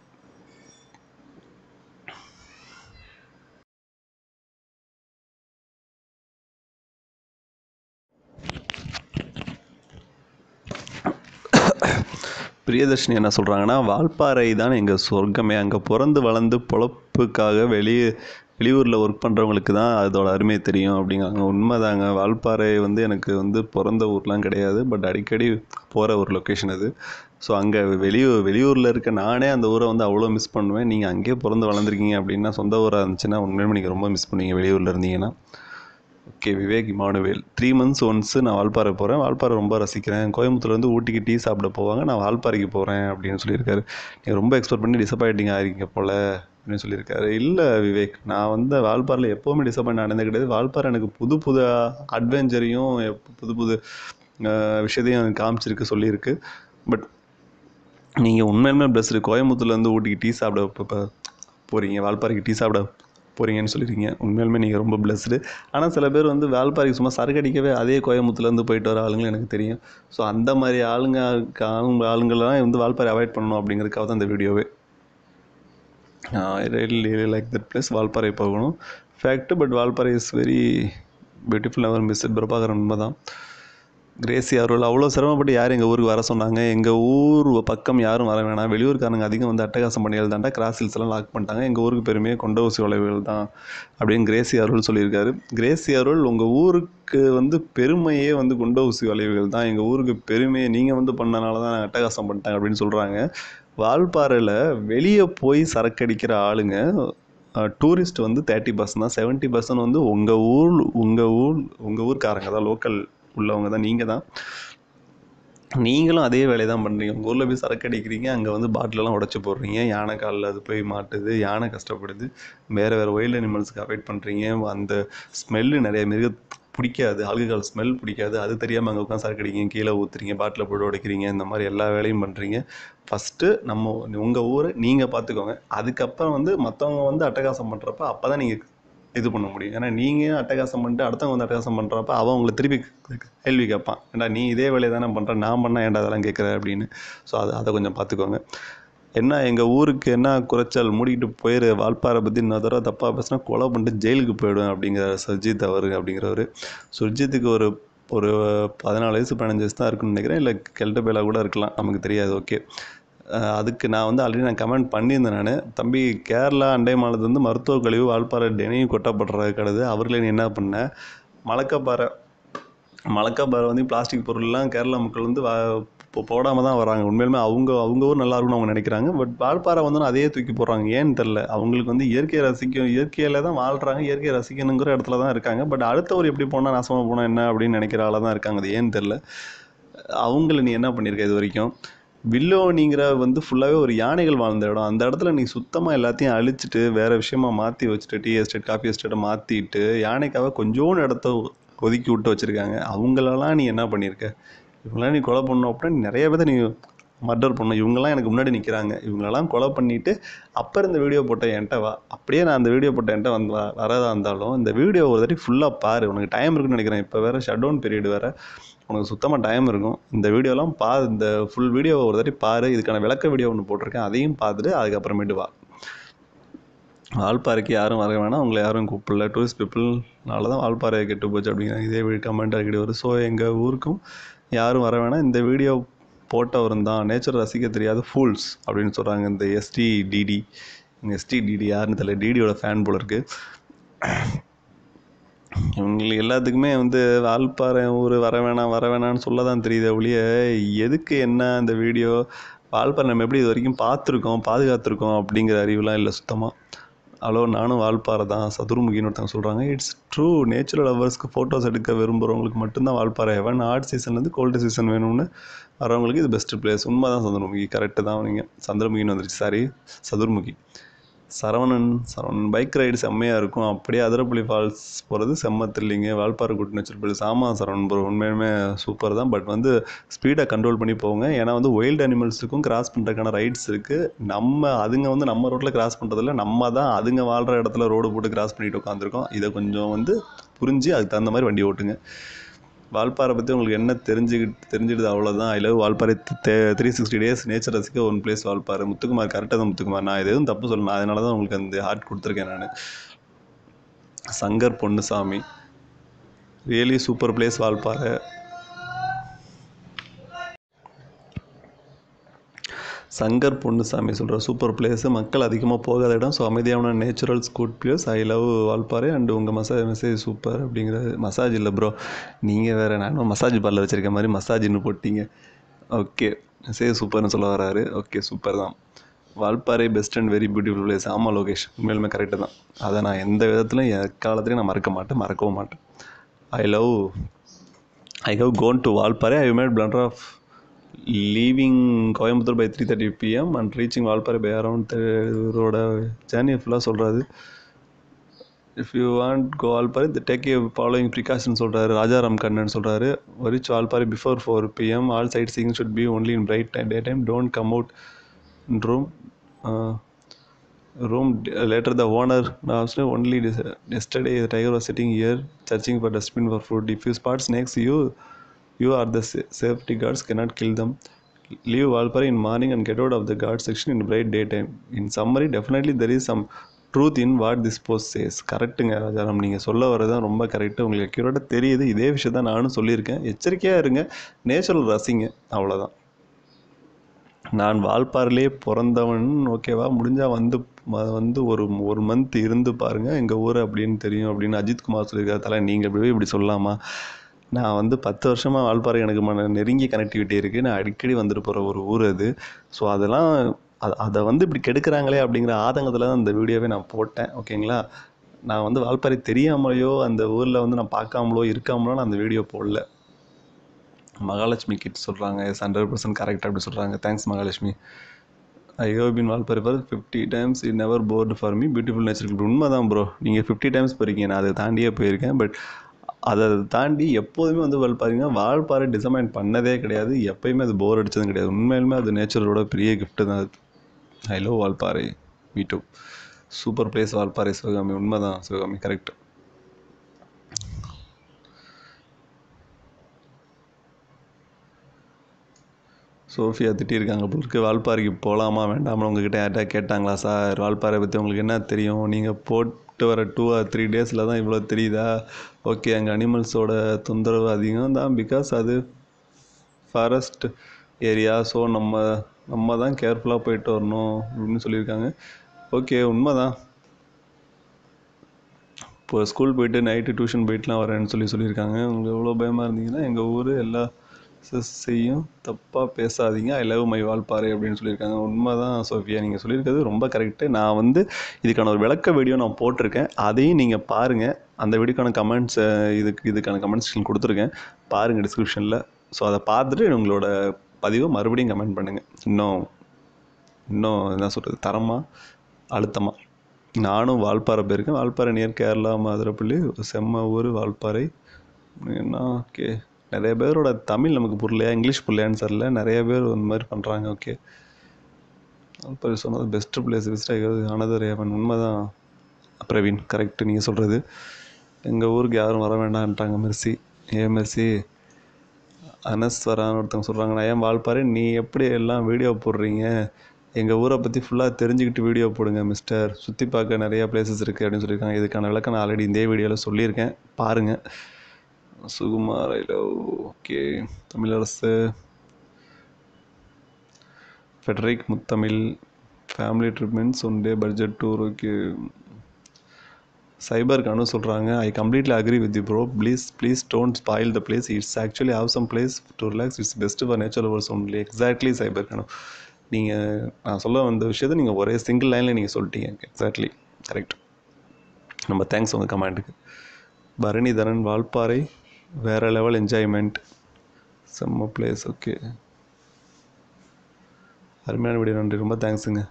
பிரியதர்ஷினி என்ன சொல்கிறாங்கன்னா வால்பாறை தான் எங்கள் சொர்க்கமே அங்கே பிறந்து வளர்ந்து பொழப்புக்காக வெளியே வெளியூரில் ஒர்க் பண்ணுறவங்களுக்கு தான் அதோட அருமை தெரியும் அப்படிங்கிறாங்க உண்மைதாங்க வால்பாறை வந்து எனக்கு வந்து பிறந்த ஊர்லாம் கிடையாது பட் அடிக்கடி போகிற ஒரு லொக்கேஷன் அது ஸோ அங்கே வெளியூர் வெளியூரில் இருக்க நானே அந்த ஊரை வந்து அவ்வளோ மிஸ் பண்ணுவேன் நீங்கள் அங்கேயே பிறந்து வளர்ந்துருக்கீங்க அப்படின்னா சொந்த ஊராக இருந்துச்சுன்னா உண்மையுமே நீங்கள் ரொம்ப மிஸ் பண்ணுவீங்க வெளியூரில் இருந்தீங்கன்னா okay Vivek Immanuel three months once நான் வால்பாறை போகிறேன் வால்பாறை ரொம்ப ரசிக்கிறேன் கோயம்புத்தூர்லேருந்து ஊட்டிக்கு டீ சாப்பிட போவாங்க நான் வால்பாறைக்கு போகிறேன் அப்படின்னு சொல்லியிருக்காரு நீங்கள் ரொம்ப எக்ஸ்பெக்ட் பண்ணி டிசப்பாயிண்டிங் ஆகிறீங்க போல் அப்படின்னு சொல்லியிருக்காரு இல்லை விவேக் நான் வந்து வால்பாறையில் எப்போவுமே டிசப்பாயிண்ட் ஆனதே கிடையாது வால்பாறை எனக்கு புது புது அட்வென்ச்சரையும் புது புது அஹ், விஷயத்தையும் எனக்கு காமிச்சிருக்கு சொல்லியிருக்கு பட் நீங்கள் உண்மையிலுமே பெஸ்ட்டு கோயம்புத்தூர்லேருந்து ஊட்டிக்கு டீ சாப்பிட இப்போ இப்போ போகிறீங்க வால்பாறைக்கு டீ சாப்பிட போகிறீங்கன்னு சொல்லியிருக்கீங்க உண்மையிலுமே நீங்கள் ரொம்ப பிளஸ்டு ஆனால் சில பேர் வந்து வால்பாறைக்கு சும்மா சரக்கு அடிக்கவே அதே கோயம்புத்தூர்லேருந்து போயிட்டு வர ஆளுங்களும் எனக்கு தெரியும் ஸோ அந்த மாதிரி ஆளுங்க ஆளுங்க ஆளுங்கள்லாம் வந்து வால்பாறை அவாய்ட் பண்ணணும் அப்படிங்கிறதுக்காக தான் இந்த வீடியோவே really like that place Valparai போகணும் fact but Valparai is very beautiful never miss it Prabhakaran உண்மை தான் கிரேசி அவர்கள் அவ்வளோ சிரமப்பட்டு யார் எங்கள் ஊருக்கு வர சொன்னாங்க எங்கள் ஊர் பக்கம் யாரும் வர வேணாம் வெளியூர்காரங்க அதிகம் வந்து அட்டகாசம் பண்ணிகள் தாண்டா கிராஸ் ஹில்ஸ் எல்லாம் லாக் பண்ணிட்டாங்க எங்கள் ஊருக்கு பெருமையே கொண்ட ஊசி வளைவுகள் தான் அப்படின்னு கிரேசி அருள் சொல்லியிருக்காரு கிரேசி அருள் உங்கள் ஊருக்கு வந்து பெருமையே வந்து குண்ட ஊசி வளைவுகள் தான் எங்கள் ஊருக்கு பெருமையை நீங்கள் வந்து பண்ணனால தான் நாங்கள் அட்டகாசம் பண்ணிட்டாங்க அப்படின்னு சொல்கிறாங்க வால்பாறையில் வெளியே போய் சரக்கடிக்கிற ஆளுங்க டூரிஸ்ட் வந்து தேர்ட்டி பர்சன்ட் தான் செவன்ட்டி பர்சன்ட் வந்து உங்கள் ஊர் உங்கள் ஊர் உங்கள் ஊர்க்காரங்க தான் லோக்கல் உள்ளவங்க தான் நீங்கள் தான் நீங்களும் அதே வேலையை தான் பண்ணுறீங்க உங்கள் ஊரில் போய் சரக்கு அடிக்கிறீங்க அங்கே வந்து பாட்டிலெல்லாம் உடச்சி போடுறீங்க யானை காலில் அது போய் மாட்டுது யானை கஷ்டப்படுது வேறு வேறு வைல்ட் அனிமல்ஸுக்கு அவாய்ட் பண்ணுறீங்க அந்த ஸ்மெல்லு நிறைய மிருக பிடிக்காது ஆல்கஹால் ஸ்மெல் பிடிக்காது அது தெரியாமல் அங்கே உட்காந்து சரக்கு அடிக்கிறீங்க கீழே ஊற்றுறீங்க பாட்டில் போட்டு உடைக்கிறீங்க இந்த மாதிரி எல்லா வேலையும் பண்ணுறீங்க ஃபஸ்ட்டு நம்ம உங்கள் ஊரை நீங்கள் பார்த்துக்கோங்க அதுக்கப்புறம் வந்து மற்றவங்க வந்து அட்டகாசம் பண்ணுறப்ப அப்போ தான் நீங்கள் இது பண்ண முடியும் ஏன்னா நீங்கள் அட்டகாசம் பண்ணிட்டு அடுத்தவங்க வந்து அட்டகாசம் பண்ணுறப்ப அவன் உங்களை திருப்பி கேள்வி கேட்பான் ஏன்டா நீ இதே வேலையை தானே பண்ணுற நான் பண்ணால் ஏன்டா அதெல்லாம் கேட்குற அப்படின்னு ஸோ அதை அதை கொஞ்சம் பார்த்துக்கோங்க என்ன எங்கள் ஊருக்கு என்ன குறைச்சல் மூடிக்கிட்டு போயிரு வால்பாறை பற்றி இன்னொரு தடவை தப்பாக பேசினா கொலை பண்ணிட்டு ஜெயிலுக்கு போயிடுவேன் அப்படிங்கிற சுர்ஜித் அவர் அப்படிங்கிறவர் சுர்ஜித்துக்கு ஒரு ஒரு பதினாலு வயசு பதினஞ்சு வயசு தான் இருக்குன்னு நினைக்கிறேன் இல்லை கெல்ட்ட பேலாக கூட இருக்கலாம் நமக்கு தெரியாது ஓகே அதுக்கு நான் வந்து ஆல்ரெடி நான் கமெண்ட் பண்ணியிருந்தேன் நான் தம்பி கேரளா அண்டை மாநிலத்துலேருந்து மருத்துவ கழிவு வால்பாறை டெனையும் கொட்டப்படுறது கிடையாது அவர்களே நீ என்ன பண்ண மலக்கப்பாறை மலக்கப்பாறை வந்து பிளாஸ்டிக் பொருள்லாம் கேரளா மக்கள் வந்து வா இப்போ போடாமல் தான் வராங்க உண்மையிலுமே அவங்க அவங்க ஊர் நல்லா இருக்கும்னு அவங்க நினைக்கிறாங்க பட் வால்பாறை வந்து அதையே தூக்கி போடுறாங்க ஏன்னு தெரில அவங்களுக்கு வந்து இயற்கையை ரசிக்கும் இயற்கையில் தான் வாழ்கிறாங்க இயற்கையை ரசிக்கணுங்கிற இடத்துல தான் இருக்காங்க பட் அடுத்தவர் எப்படி போனால் நாசமாக போனால் என்ன அப்படின்னு நினைக்கிற ஆளாக தான் இருக்காங்க அது ஏன்னு தெரில அவங்கள நீ என்ன பண்ணியிருக்க இது வரைக்கும் வில்லோனிங்கிற வந்து ஃபுல்லாகவே ஒரு யானைகள் வாழ்ந்த இடம் அந்த இடத்துல நீ சுத்தமாக எல்லாத்தையும் அழிச்சிட்டு வேறு விஷயமா மாற்றி வச்சுட்டு டீ எஸ்டேட் காஃபி எஸ்டேட்டை மாற்றிட்டு யானைக்காக கொஞ்சோண்டு இடத்த ஒதுக்கி விட்டு வச்சுருக்காங்க அவங்களெல்லாம் நீ என்ன பண்ணியிருக்க இவங்களாம் நீ கொலை பண்ணோம் அப்படின்னா நீ நிறைய பேர்த்த நீ மர்டர் பண்ணும் இவங்கெல்லாம் எனக்கு முன்னாடி நிற்கிறாங்க இவங்களெல்லாம் கொலை பண்ணிவிட்டு அப்போ இருந்த வீடியோ போட்ட என்கிட்ட வா அப்படியே நான் அந்த வீடியோ போட்ட என்கிட்ட வந்து வ- வரதா இருந்தாலும் இந்த வீடியோ ஒரு தாட்டி ஃபுல்லாக பாரு உனக்கு டைம் இருக்குன்னு நினைக்கிறேன் இப்போ வேறு ஷட் டவுன் பீரியட் வேறு உனக்கு சுத்தமாக டைம் இருக்கும் இந்த வீடியோலாம் பா இந்த ஃபுல் வீடியோவை ஒரு தாட்டி பாரு இதுக்கான விளக்க வீடியோ ஒன்று போட்டிருக்கேன் அதையும் பார்த்துட்டு அதுக்கப்புறமேட்டு வா வால்பாறைக்கு யாரும் வர வேணாம் உங்களை யாரும் கூப்பிடல டூரிஸ்ட் பீப்புள்னால தான் வால்பாறை கெட்டு போச்சு அப்படிங்கிற இதே கமெண்ட் அடிக்கடி வரும் ஸோ எங்கள் ஊருக்கும் யாரும் வர வேணாம் இந்த வீடியோ போட்டவரும் தான் நேச்சர் ரசிக்க தெரியாத ஃபூல்ஸ் அப்படின்னு சொல்கிறாங்க இந்த எஸ்டி டிடி இங்கே எஸ்டி டிடி யாருன்னு தெரியல டிடியோட ஃபேன் போல இருக்குது இவங்களுக்கு எல்லாத்துக்குமே வந்து வால்பாறை ஊர் வர வேணாம் வர வேணாம்னு சொல்ல தான் தெரியுது ஒழிய எதுக்கு என்ன அந்த வீடியோ வால்பாறை நம்ம எப்படி இது வரைக்கும் பார்த்துருக்கோம் பாதுகாத்துருக்கோம் அப்படிங்கிற அறிவுலாம் இல்லை சுத்தமாக ஹலோ நானும் வால்பாறை தான் சதுர்முகின்னு ஒருத்தவங்க சொல்கிறாங்க இட்ஸ் ட்ரூ நேச்சுரல் லவர்ஸ்க்கு ஃபோட்டோஸ் எடுக்க விரும்புகிறவங்களுக்கு மட்டும்தான் வால்பாறை எவன் ஆர்ட் சீசன்லேருந்து கோல்டு சீசன் வேணும்னு வரவங்களுக்கு இது பெஸ்ட் பிளேஸ் உண்மை தான் சதுர்முகி கரெக்டு தான் நீங்கள் சந்திரமுகின்னு வந்துருச்சு sorry Chathurmukhi Saravanan Saravanan bike ride செம்மையாக இருக்கும் அப்படியே அதிரப்பள்ளி ஃபால்ஸ் போகிறது செம்ம thrilling Valparai good nature place ஆமாம் சரவணன் ப்ரோ உண்மையுமே சூப்பர் தான் பட் வந்து ஸ்பீடை கண்ட்ரோல் பண்ணி போங்க ஏன்னா வந்து ஒயில்டு அனிமல்ஸுக்கும் கிராஸ் பண்ணுறதுக்கான ரைட்ஸ் இருக்குது நம்ம அதுங்க வந்து நம்ம ரோட்டில் கிராஸ் பண்ணுறதில்ல நம்ம தான் அதுங்க வாழ்கிற இடத்துல ரோடு போட்டு கிராஸ் பண்ணிட்டு உட்காந்துருக்கோம் இதை கொஞ்சம் வந்து புரிஞ்சு அதுக்கு தகுந்த மாதிரி வண்டி ஓட்டுங்க வால்பாறை பற்றி உங்களுக்கு என்ன தெரிஞ்சுக்கிட்டு தெரிஞ்சிடுது அவ்வளோதான் I love Valparai three sixty days nature ரசிக்க ஒன் பிளேஸ் வால்பாறை முத்துக்குமார் கரெக்டாக தான் முத்துக்குமார் நான் இது எதுவும் தப்பு சொல்லணும் அதனால தான் உங்களுக்கு அந்த ஹார்ட் கொடுத்துருக்கேன் நான் Shankar Ponnusamy really super place Valparai Shankar Ponnusamy சொல்கிற சூப்பர் பிளேஸு மக்கள் அதிகமாக போகாத இடம் ஸோ அமைதியான நேச்சுரல் ஸ்கூட் place I love Valparai and உங்கள் மசாஜ் மெசேஜ் சூப்பர் அப்படிங்கிறது மசாஜ் இல்லை ப்ரோ நீங்கள் வேறு நானும் மசாஜ் பார்லர் வச்சுருக்க மாதிரி மசாஜ்னு போட்டீங்க ஓகே மெசேஜ் சூப்பர்னு சொல்ல வராரு ஓகே சூப்பர் தான் Valparai best and very beautiful place ஆமாம் லோகேஷ் உண்மையிலுமே கரெக்டு தான் அதை நான் எந்த விதத்துலையும் எக்காலத்துலையும் நான் மறக்க மாட்டேன் மறக்கவும் மாட்டேன் I love I have gone to Valparai I made blunder of leaving Coimbatore by three thirty PM and reaching Valparai by around இவரோட ஜேர்னி ஃபுல்லாக சொல்கிறாரு if you want go Valparai take a following precaution சொல்கிறாரு ராஜாராம் கண்ணன் சொல்கிறாரு reach Valparai before four PM all sightseeing should be only in bright day time don't come out in room room later the owner announced only this- yesterday the tiger was sitting here searching for dustbin for food if you spot snakes you you are the sa- safety guards cannot kill them leave Valpara in morning and get out of the guard section in bright daytime in summary definitely there is some truth in what this post says கரெக்டுங்க ராஜாராம் நீங்கள் சொல்ல வரதான் ரொம்ப correct உங்களுக்கு அக்யூரேட்டாக தெரியுது இதே விஷயம் தான் நானும் சொல்லியிருக்கேன் எச்சரிக்கையாக இருங்க நேச்சுரல் ரசிங்க அவ்வளோதான் நான் வால்பாறையிலே பிறந்தவன் ஓகேவா முடிஞ்சால் வந்து ம- வந்து ஒரு ஒரு மந்த் இருந்து பாருங்கள் எங்கள் ஊர் அப்படின்னு தெரியும் அப்படின்னு அஜித்குமார் சொல்லியிருக்காரு தலை நீங்கள் இப்படி இப்படி சொல்லலாமா நான் வந்து பத்து வருஷமாக வால்பாறை எனக்கு மன நெருங்கிய கனெக்டிவிட்டி இருக்குது நான் அடிக்கடி வந்துட்டு போகிற ஒரு ஊர் அது ஸோ அதெல்லாம் அ- அதை வந்து இப்படி கெடுக்கிறாங்களே அப்படிங்கிற ஆதங்கத்தில் தான் அந்த வீடியோவே நான் போட்டேன் ஓகேங்களா நான் வந்து வால்பாறை தெரியாமலையோ அந்த ஊரில் வந்து நான் பார்க்காமலோ இருக்காமலோ நான் அந்த வீடியோ போடல மகாலட்சுமி கிட் சொல்கிறாங்க எஸ் ஹண்ட்ரட் பர்சன்ட் கரெக்ட் அப்படி சொல்கிறாங்க thanks Mahalakshmi I have been Valparai for fifty times it never bored for me beautiful nature உண்மை தான் ப்ரோ நீங்கள் ஃபிஃப்டி டைம்ஸ் போயிருக்கீங்க நான் அதை தாண்டியே போயிருக்கேன் பட் அதை தாண்டி எப்போதுமே வந்து வால்பாறைங்கன்னா வால்பாறை டிசமைன் பண்ணதே கிடையாது எப்பயுமே அது போர் அடிச்சதும் கிடையாது உண்மையிலுமே அது நேச்சரோட பெரிய gift தான் அது I love Valparai me too super place Valparai Sivakami உண்மை தான் சிவகாமி கரெக்ட் சோஃபியா திட்டியிருக்காங்க போல இருக்கு வால்பாறைக்கு போகலாமா வேண்டாமா உங்ககிட்ட யார்ட்டா கேட்டாங்களா சார் வால்பாறை பற்றி உங்களுக்கு என்ன தெரியும் நீங்கள் போட்டு வர டூ ஆர் த்ரீ டேஸில் தான் இவ்வளோ தெரியுதா ஓகே அங்கே அனிமல்ஸோட தொந்தரவு அதிகம் தான் பிகாஸ் அது ஃபாரஸ்ட் ஏரியா ஸோ நம்ம நம்ம தான் கேர்ஃபுல்லாக போயிட்டு வரணும் அப்படின்னு சொல்லியிருக்காங்க ஓகே உண்மைதான் இப்போ ஸ்கூல் போயிட்டு நைட்டு டியூஷன் போயிட்டுலாம் வரேன்னு சொல்லி சொல்லியிருக்காங்க உங்களுக்கு எவ்வளோ பயமாக இருந்தீங்கன்னா எங்கள் ஊர் எல்லா செய்யும் தப்பாக பேசாதீங்க ஐ லவ் மை வால்பாறை அப்படின்னு சொல்லியிருக்காங்க உண்மை தான் சோஃபியா நீங்கள் சொல்லியிருக்கிறது ரொம்ப கரெக்டு நான் வந்து இதுக்கான ஒரு விளக்க வீடியோ நான் போட்டிருக்கேன் அதையும் நீங்கள் பாருங்கள் அந்த வீடியோக்கான கமெண்ட்ஸ் இதுக்கு இதுக்கான கமெண்ட்ஸ் கொடுத்துருக்கேன் பாருங்கள் டிஸ்கிரிப்ஷனில் ஸோ அதை பார்த்துட்டு உங்களோட பதிவை மறுபடியும் கமெண்ட் பண்ணுங்கள் இன்னும் இன்னும் என்ன சொல்கிறது தரமாக அழுத்தமாக நானும் வால்பாறை போயிருக்கேன் வால்பாறை நியர் கேரளா மதுரைப்பள்ளி ஒரு செம்ம ஊர் வால்பாறை என்ன ஓகே நிறைய பேரோட தமிழ் நமக்கு புரியலையா இங்கிலீஷ் புரியலையான்னு தெரியல நிறைய பேர் இந்த மாதிரி பண்ணுறாங்க ஓகே வால்பாறை சொன்னது பெஸ்ட்டு பிளேஸ் விசிட் ஆகிறது அனதர் ஏவன் உண்மை தான் பிரவீன் கரெக்ட் நீங்கள் சொல்கிறது எங்கள் ஊருக்கு யாரும் வர வேண்டாம்ன்ட்டாங்க மெர்சி ஏ மெர்சி அனஸ்வரான்னு ஒருத்தவங்க சொல்கிறாங்க நான் ஏன் வால்பாறை நீ எப்படி எல்லாம் வீடியோ போடுறீங்க எங்கள் ஊரை பற்றி ஃபுல்லாக தெரிஞ்சுக்கிட்டு வீடியோ போடுங்க மிஸ்டர் சுற்றி பார்க்க நிறையா பிளேசஸ் இருக்குது அப்படின்னு சொல்லியிருக்காங்க இதுக்கான விளக்கம் நான் ஆல்ரெடி இந்த வீடியோவில் சொல்லியிருக்கேன் பாருங்கள் Sukumar I love okay Tamilarasu Fedrick Muthamizh family trip means one day budget tour okay சைபருக்கு அனு சொல்கிறாங்க I completely agree with you bro please please don't spoil the place it's actually have some place to relax it's best for natural lovers only exactly Cyber Anu நீங்கள் நான் சொல்ல வந்த விஷயத்தை நீங்கள் ஒரே single லைனில் நீங்கள் சொல்லிட்டீங்க எக்ஸாக்ட்லி கரெக்ட் நம்ம தேங்க்ஸ் உங்கள் கமெண்ட்டுக்கு பரணிதரன் வால்பாறை வேறு லெவல் என்ஜாய்மெண்ட் செம்ம பிளேஸ் ஓகே அருமையான வீடியோ நன்றி ரொம்ப தேங்க்ஸுங்க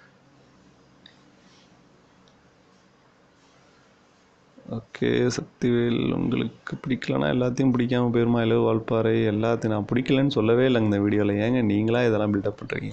ஓகே சக்திவேல் உங்களுக்கு பிடிக்கலனா எல்லாத்தையும் பிடிக்காம போயிருமா இல்லை வால்பாறை எல்லாத்தையும் நான் பிடிக்கலன்னு சொல்லவே இல்லைங்க இந்த வீடியோவில் ஏங்க நீங்களா இதெல்லாம் பில்டப் பண்ணுறீங்க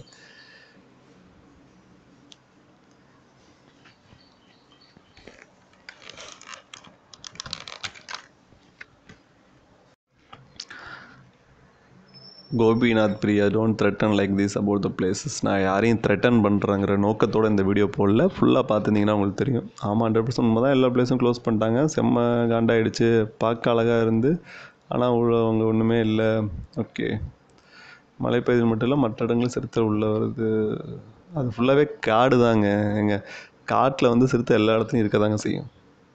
Gopinath Priya don't threaten like this about the places நான் யாரையும் த்ரெட்டன் பண்ணுறேங்கிற நோக்கத்தோட இந்த வீடியோ போடல ஃபுல்லாக பார்த்துருந்தீங்கன்னா உங்களுக்கு தெரியும் ஆமாம் ஹண்ட்ரட் பர்சன்ட் உண்மை தான் எல்லா பிளேஸும் க்ளோஸ் பண்ணிட்டாங்க செம்ம காண்டாயிடுச்சு பார்க்க அழகாக இருந்து ஆனால் உள்ள அவங்க ஒன்றுமே இல்லை ஓகே மழை பெய்தது மட்டும் இல்லை மற்ற இடங்களும் சிறுத்தை உள்ள வருது அது ஃபுல்லாகவே காடு தாங்க எங்க காட்டில் வந்து சிறுத்தை எல்லா இடத்துலையும் இருக்க தாங்க செய்யும்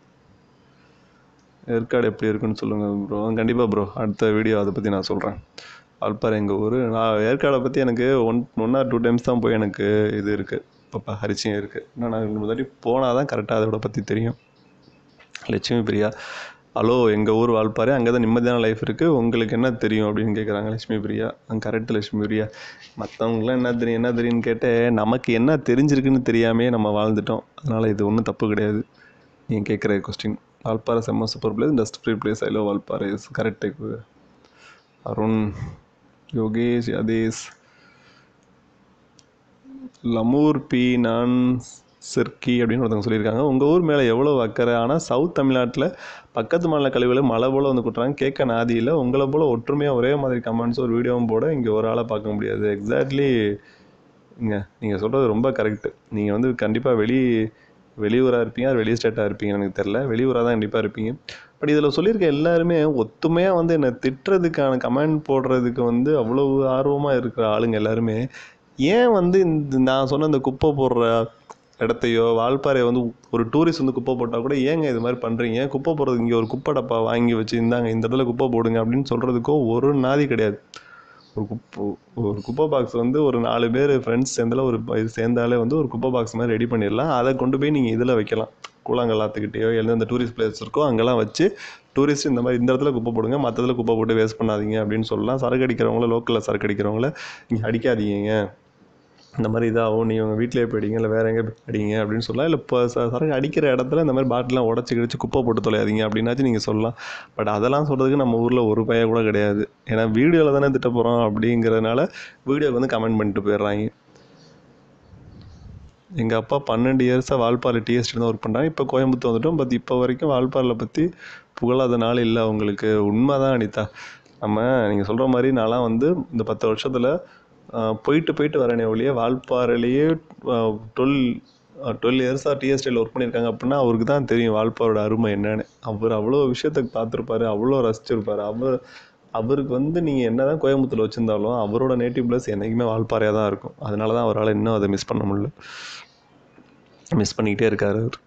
ஏற்காடு எப்படி இருக்குன்னு சொல்லுங்கள் ப்ரோ கண்டிப்பாக ப்ரோ அடுத்த வீடியோ அதை பற்றி நான் சொல்கிறேன் வால்பாறை எங்கள் ஊர் நான் ஏற்காடை பற்றி எனக்கு one one or two times தான் போய் எனக்கு இது இருக்குது இப்போ ஹரிச்சியம் இருக்குது இன்னும் நான் ரெண்டு மூணு தாட்டி போனால் தான் கரெக்டாக அதோட பற்றி தெரியும் லட்சுமி பிரியா ஹலோ எங்கள் ஊர் வால்பாறை அங்கே தான் நிம்மதியான லைஃப் இருக்குது உங்களுக்கு என்ன தெரியும் அப்படின்னு கேட்குறாங்க லட்சுமி பிரியா கரெக்ட் லட்சுமி பிரியா மற்றவங்களாம் என்ன தெரியும் என்ன தெரியும்னு கேட்டு நமக்கு என்ன தெரிஞ்சிருக்குன்னு தெரியாமே நம்ம வாழ்ந்துட்டோம் அதனால் இது ஒன்றும் தப்பு கிடையாது நீங்கள் கேட்குற கொஸ்டின் வால்பாறை செம்ம super place dust free place I love Valparai is correct Arun Yogesh Yathesh லமூர் பி நான் சிர்கி அப்படின்னு ஒருத்தவங்க சொல்லியிருக்காங்க உங்கள் ஊர் மேலே எவ்வளோ அக்கறை ஆனால் சவுத் தமிழ்நாட்டில் பக்கத்து மாநில கழிவுகளை மழை போல் வந்து கொட்டுறாங்க கேட்க நாதியில் உங்களை போல் ஒற்றுமையாக ஒரே மாதிரி கமெண்ட்ஸ் ஒரு வீடியோவும் போட இங்கே ஒரு ஆளை பார்க்க முடியாது எக்ஸாக்ட்லி இங்க நீங்கள் சொல்கிறது ரொம்ப கரெக்டு நீங்கள் வந்து கண்டிப்பாக வெளி வெளியூராக இருப்பீங்க வெளி ஸ்டேட்டாக இருப்பீங்க எனக்கு தெரில வெளியூராக தான் கண்டிப்பாக இருப்பீங்க பட் இதில் சொல்லியிருக்க எல்லாருமே ஒத்துமையாக வந்து என்னை திட்டுறதுக்கான கமெண்ட் போடுறதுக்கு வந்து அவ்வளோ ஆர்வமாக இருக்கிற ஆளுங்க எல்லாருமே ஏன் வந்து இந்த நான் சொன்ன இந்த குப்பை போடுற இடத்தையோ வால்பாறையை வந்து ஒரு டூரிஸ்ட் வந்து குப்பை போட்டால் கூட ஏங்க இது மாதிரி பண்ணுறீங்க குப்பை போடுறதுக்கு இங்கே ஒரு குப்பை டப்பா வாங்கி வச்சு இந்தாங்க இந்த இடத்துல குப்பை போடுங்க அப்படின்னு சொல்கிறதுக்கோ ஒரு நாதி கிடையாது ஒரு குப்பை ஒரு குப்பை பாக்ஸ் வந்து ஒரு நாலு பேர் ஃப்ரெண்ட்ஸ் சேர்ந்தால ஒரு இது சேர்ந்தாலே வந்து ஒரு குப்பை பாக்ஸ் மாதிரி ரெடி பண்ணிடலாம் அதை கொண்டு போய் நீங்கள் இதில் வைக்கலாம் கூழாங்கல்லாத்துக்கிட்டேயோ எந்தெந்த டூரிஸ்ட் பிளேஸ் இருக்கோ அங்கெல்லாம் வச்சு டூரிஸ்ட் இந்த மாதிரி இந்த இடத்துல குப்பை போடுங்க மற்ற இடத்துல குப்பை போட்டு வேஸ்ட் பண்ணாதீங்க அப்படின்னு சொல்லலாம் சரக்கு அடிக்கிறவங்கள லோக்கலில் சரக்கு அடிக்கிறவங்கள இங்கே அடிக்காதீங்க இந்த மாதிரி இதாகும் நீங்கள் உங்கள் வீட்டிலே போயிடுங்க இல்லை வேறு எங்கே அடிங்க அப்படின்னு சொல்லலாம் இல்லை இப்போ ச சரக்கு அடிக்கிற இடத்துல இந்த மாதிரி பாட்டிலாம் உடச்சி கிடச்சி குப்பை போட்டு தொலையாதீங்க அப்படின்னாச்சும் நீங்கள் சொல்லலாம் பட் அதெல்லாம் சொல்கிறதுக்கு நம்ம ஊரில் ஒரு பைய கூட கிடையாது ஏன்னா வீடியோவில் தானே திட்ட போகிறோம் அப்படிங்கிறதுனால வீடியோக்கு வந்து கமெண்ட் பண்ணிட்டு போயிடுறாங்க எங்கள் அப்பா பன்னெண்டு இயர்ஸாக வால்பாறை டிஎஸ்டி தான் ஒர்க் பண்ணுறாங்க இப்போ கோயம்புத்தூர் வந்துட்டோம் பட் இப்போ வரைக்கும் வால்பாறையில் பற்றி புகழாத நாள் இல்லை அவங்களுக்கு உண்மை தான் அனிதா நம்ம நீங்கள் சொல்கிற மாதிரி நான்லாம் வந்து இந்த பத்து வருஷத்தில் போயிட்டு போயிட்டு வரேனே ஒழிய வால்பாறையிலேயே டுவெல் டுவெல் இயர்ஸாக டிஎஸ்டியில் ஒர்க் பண்ணியிருக்காங்க அப்படின்னா அவருக்கு தான் தெரியும் வால்பாரோட அருமை என்னன்னு அவர் அவ்வளோ விஷயத்தை பார்த்துருப்பாரு அவ்வளோ ரசிச்சிருப்பாரு அவர் அவருக்கு வந்து நீங்கள் என்ன தான் கோயம்புத்தூர் வச்சுருந்தாலும் அவரோட நேட்டிவ் பிளஸ் என்றைக்குமே வால்பாறையாக தான் இருக்கும் அதனால தான் அவரால் இன்னும் அதை மிஸ் பண்ண முடியல மிஸ் பண்ணிக்கிட்டே இருக்கார் அவர்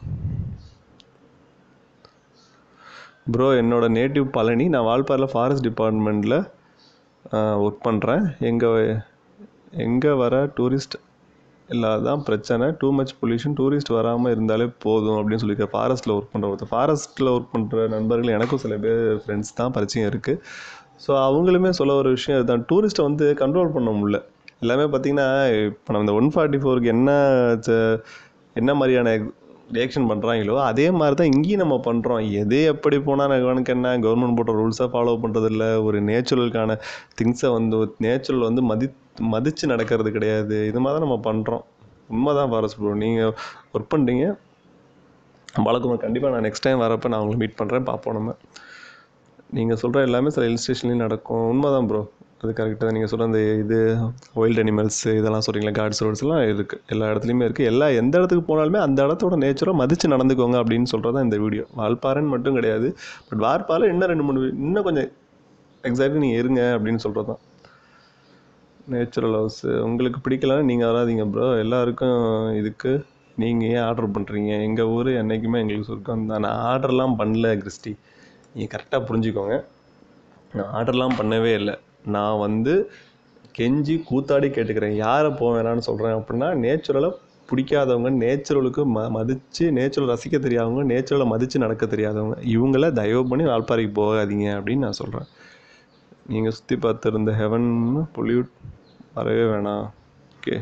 ப்ரோ என்னோட நேட்டிவ் பழனி நான் வால்பாறையில் ஃபாரஸ்ட் டிபார்ட்மெண்ட்டில் ஒர்க் பண்ணுறேன் எங்கே எங்கே வர டூரிஸ்ட் இல்லாதான் பிரச்சனை டூ மச் பொல்யூஷன் டூரிஸ்ட் வராமல் இருந்தாலே போதும் அப்படின்னு சொல்லியிருக்க ஃபாரஸ்ட்டில் ஒர்க் பண்ணுற ஒருத்தர் ஃபாரஸ்ட்டில் ஒர்க் பண்ணுற நண்பர்கள் எனக்கும் சில பேர் ஃப்ரெண்ட்ஸ் தான் பரிச்சயம் இருக்குது ஸோ அவங்களுமே சொல்ல ஒரு விஷயம் இதுதான் டூரிஸ்ட்டை வந்து கண்ட்ரோல் பண்ண முடியல எல்லாமே பார்த்திங்கன்னா இப்போ நம்ம இந்த ஒன் ஃபார்ட்டி ஃபோருக்கு என்ன ச- என்ன மாதிரியான ரியாக்ஷன் பண்ணுறாங்களோ அதே மாதிரி தான் இங்கேயும் நம்ம பண்ணுறோம் எது எப்படி போனால் எனக்கு என்ன கவர்மெண்ட் போட்ட ரூல்ஸை ஃபாலோ பண்ணுறதில்ல ஒரு நேச்சுரலுக்கான திங்ஸை வந்து நேச்சுரல் வந்து மதி மதித்து நடக்கிறது கிடையாது இது மாதிரி தான் நம்ம பண்ணுறோம் உண்மை தான் ஃபாரஸ்ட் ப்ரோ நீங்கள் ஒர்க் பண்ணுறீங்க வழக்கம் கண்டிப்பாக நான் நெக்ஸ்ட் டைம் வரப்போ நான் உங்களை மீட் பண்ணுறேன் பார்ப்போம் நம்ம நீங்கள் சொல்கிற எல்லாமே சில ஹில் ஸ்டேஷன்லேயும் நடக்கும் உண்மை தான் ப்ரோ அது கரெக்டாக தான் நீங்கள் சொல்கிற அந்த இது வைல்ட் அனிமல்ஸ் இதெல்லாம் சொல்கிறீங்களா காட்ஸ் ரோட்ஸ்லாம் இருக்குது எல்லா இடத்துலையுமே இருக்குது எல்லா எந்த இடத்துக்கு போனாலுமே அந்த இடத்தோட நேச்சரை மதித்து நடந்துக்கோங்க அப்படின்னு சொல்கிறது தான் இந்த வீடியோ வால்பாறைன்னு மட்டும் கிடையாது பட் வால்பாறை இன்னும் ரெண்டு மூணு வி- இன்னும் கொஞ்சம் எக்ஸாக்ட்லி நீங்கள் இருங்க அப்படின்னு சொல்கிறது தான் நேச்சுரல் ஹவுஸ் உங்களுக்கு பிடிக்கலன்னா நீங்கள் வராதீங்க ப்ரோ எல்லாருக்கும் இதுக்கு நீங்கள் ஏன் ஆர்டர் பண்ணுறீங்க எங்கள் ஊர் என்றைக்குமே எங்களுக்கு சுருக்கம் தான் நான் ஆர்டர்லாம் பண்ணல கிறிஸ்டி நீங்கள் கரெக்டாக புரிஞ்சுக்கோங்க நான் ஆர்டர்லாம் பண்ணவே இல்லை நான் வந்து கெஞ்சி கூத்தாடி கேட்டுக்கிறேன் யாரை போக வேணாம்னு சொல்கிறேன் அப்படின்னா நேச்சுரலை பிடிக்காதவங்க நேச்சுரலுக்கு ம மதித்து நேச்சுரல் ரசிக்க தெரியாதவங்க நேச்சுரலை மதித்து நடக்க தெரியாதவங்க இவங்கள தயவு பண்ணி வால்பாறைக்கு போகாதீங்க அப்படின்னு நான் சொல்கிறேன் நீங்கள் சுற்றி பார்த்துருந்த ஹெவன் பொல்யூட் வரவே வேணாம் ஓகே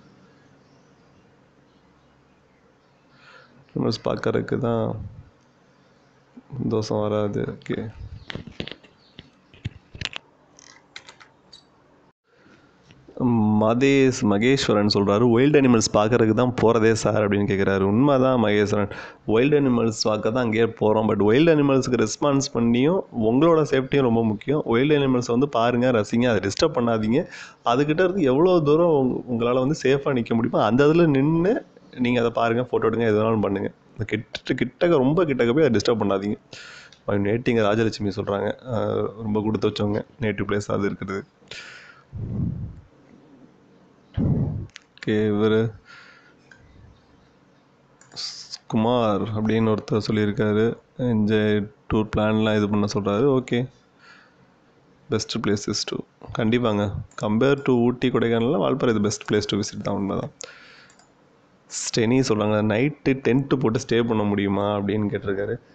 நியூஸ் பார்க்கறதுக்கு தான் சந்தோஷம் வராது ஓகே மதேஷ் மகேஸ்வரன் சொல்கிறாரு வைல்ட் அனிமல்ஸ் பார்க்கறதுக்கு தான் போகிறதே சார் அப்படின்னு கேட்குறாரு உண்மை தான் மகேஸ்வரன் வைல்ட் அனிமல்ஸ் பார்க்க தான் அங்கேயே போகிறோம் பட் வைல்ட் அனிமல்ஸுக்கு ரெஸ்பான்ஸ் பண்ணியும் உங்களோட சேஃப்டியும் ரொம்ப முக்கியம் வைல்ட் அனிமல்ஸ் வந்து பாருங்கள் ரசிங்க அதை டிஸ்டர்ப் பண்ணாதீங்க அதுக்கிட்ட இருந்து எவ்வளோ தூரம் உங்க- உங்களால் வந்து சேஃபாக நிற்க முடியுமோ அந்த இதில் நின்று நீங்கள் அதை பாருங்கள் ஃபோட்டோ எடுங்க எது வேணாலும் பண்ணுங்கள் இந்த கிட்ட கிட்டக்க ரொம்ப கிட்டக்க போய் அதை டிஸ்டர்ப் பண்ணாதீங்க நேட்டிங்க ராஜலட்சுமி சொல்கிறாங்க ரொம்ப கொடுத்து வச்சவங்க நேட்டிவ் பிளேஸ் அது இருக்கிறது ஓகே இவர் குமார் அப்படின்னு ஒருத்தர் சொல்லியிருக்காரு என்ஜாய் டூர் பிளான்லாம் இது பண்ண சொல்கிறாரு ஓகே பெஸ்ட் பிளேசஸ் டு கண்டிப்பாங்க கம்பேர் டு ஊட்டி கொடைக்கானல்லாம் வால்பாறை இது பெஸ்ட் பிளேஸ் டு விசிட் தான் உண்மை தான் ஸ்டெனி சொல்கிறாங்க நைட்டு டென்ட்டு போட்டு ஸ்டே பண்ண முடியுமா அப்படின்னு கேட்டிருக்காரு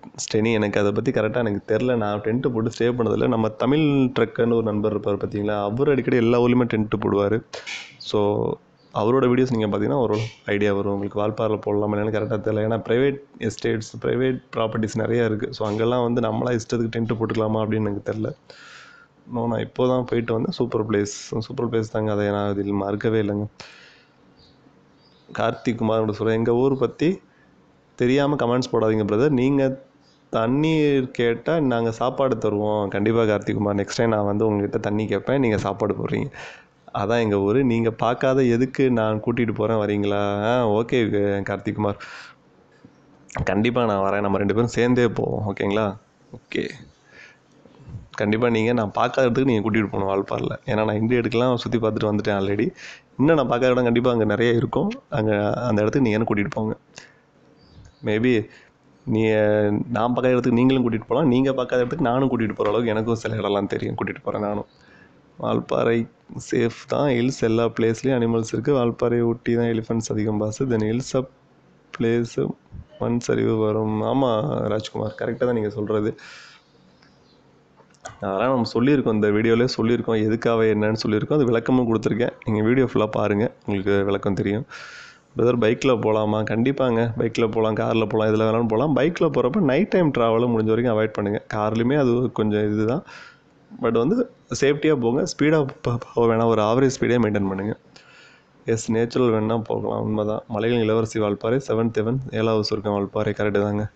ஸ்டெனி எனக்கு அதை பற்றி கரெக்டாக எனக்கு தெரில நான் டென்ட்டு போட்டு ஸ்டே பண்ணதில்லை நம்ம தமிழ் ட்ரக்குன்னு ஒரு நண்பர் இருப்பார் பார்த்தீங்களா அவர் அடிக்கடி எல்லா ஊர்லேயுமே டென்ட்டு போடுவார் ஸோ அவரோட வீடியோஸ் நீங்கள் பார்த்தீங்கன்னா ஒரு ஐடியா வரும் உங்களுக்கு வால்பாறையில் போடலாமா என்னன்னு கரெக்டாக தெரியல ஏன்னா ப்ரைவேட் எஸ்டேட்ஸ் ப்ரைவேட் ப்ராப்பர்ட்டிஸ் நிறையா இருக்குது ஸோ அங்கெல்லாம் வந்து நம்மளா இஷ்டத்துக்கு டென்ட்டு போட்டுக்கலாமா அப்படின்னு எனக்கு தெரில நோ நான் இப்போ தான் போயிட்டு வந்தேன் சூப்பர் பிளேஸ் சூப்பர் பிளேஸ் தாங்க அதை நான் இதில் மறுக்கவே இல்லைங்க கார்த்திக் குமார் சொல்கிறேன் எங்கள் ஊர் பற்றி தெரியாமல் கமெண்ட்ஸ் போடாதீங்க பிரதர் நீங்கள் தண்ணீர் கேட்டால் நாங்கள் சாப்பாடு தருவோம் கண்டிப்பாக கார்த்திக் குமார் நெக்ஸ்ட் டைம் நான் வந்து உங்ககிட்ட தண்ணி கேட்பேன் நீங்கள் சாப்பாடு போடுறீங்க அதான் எங்கள் ஊர் நீங்கள் பார்க்காத எதுக்கு நான் கூட்டிகிட்டு போகிறேன் வரீங்களா ஆ ஓகே கார்த்திக் குமார் கண்டிப்பாக நான் வரேன் நம்ம ரெண்டு பேரும் சேர்ந்தே போவோம் ஓகேங்களா ஓகே கண்டிப்பாக நீங்கள் நான் பார்க்காத இடத்துக்கு நீங்கள் கூட்டிகிட்டு போகணும் வால்பாரில் ஏன்னா நான் இந்திய இடத்துக்குலாம் சுற்றி பார்த்துட்டு வந்துட்டேன் ஆல்ரெடி இன்னும் நான் பார்க்காத இடம் கண்டிப்பாக அங்கே நிறைய இருக்கும் அங்கே அந்த இடத்துக்கு நீங்கள் என்ன கூட்டிகிட்டு போங்க மேபி நீ நான் பார்க்காத இடத்துக்கு நீங்களும் கூட்டிகிட்டு போகலாம் நீங்கள் பார்க்காத இடத்துக்கு நானும் கூட்டிகிட்டு போகிற அளவுக்கு எனக்கும் சில இடம்லாம் தெரியும் கூட்டிகிட்டு போகிறேன் நானும் வால்பாறை சேஃப் தான் ஹில்ஸ் எல்லா பிளேஸ்லேயும் அனிமல்ஸ் இருக்குது வால்பாறை ஊட்டி தான் எலிஃபென்ட்ஸ் அதிகம் பாசு தென் ஹில்ஸ் அப் பிளேஸு மண் சரிவு வரும் ஆமாம் ராஜ்குமார் கரெக்டாக தான் நீங்கள் சொல்கிறது அதெல்லாம் நம்ம சொல்லியிருக்கோம் இந்த வீடியோவிலே சொல்லியிருக்கோம் எதுக்காக என்னன்னு சொல்லியிருக்கோம் அது விளக்கமும் கொடுத்துருக்கேன் நீங்கள் வீடியோ ஃபுல்லாக பாருங்கள் உங்களுக்கு விளக்கம் தெரியும் பிரதர் பைக்கில் போகலாமா கண்டிப்பாங்க பைக்கில் போகலாம் காரில் போகலாம் இதில் வேணாலும் போகலாம் பைக்கில் போகிறப்ப நைட் டைம் ட்ராவலும் முடிஞ்ச வரைக்கும் அவாய்ட் பண்ணுங்கள் கார்லேயுமே அது கொஞ்சம் இதுதான் பட் வந்து சேஃப்டியாக போங்க ஸ்பீடாக போக வேணாம் ஒரு ஆவரேஜ் ஸ்பீடே மெயின்டைன் பண்ணுங்கள் எஸ் நேச்சுரல் வேணால் போகலாம் உண்மைதான் மலைகளின் இளவரசி வால்பாறை செவன்த் செவன் ஏழாவது சுருக்கம் வால்பாறை கரெக்டு தாங்க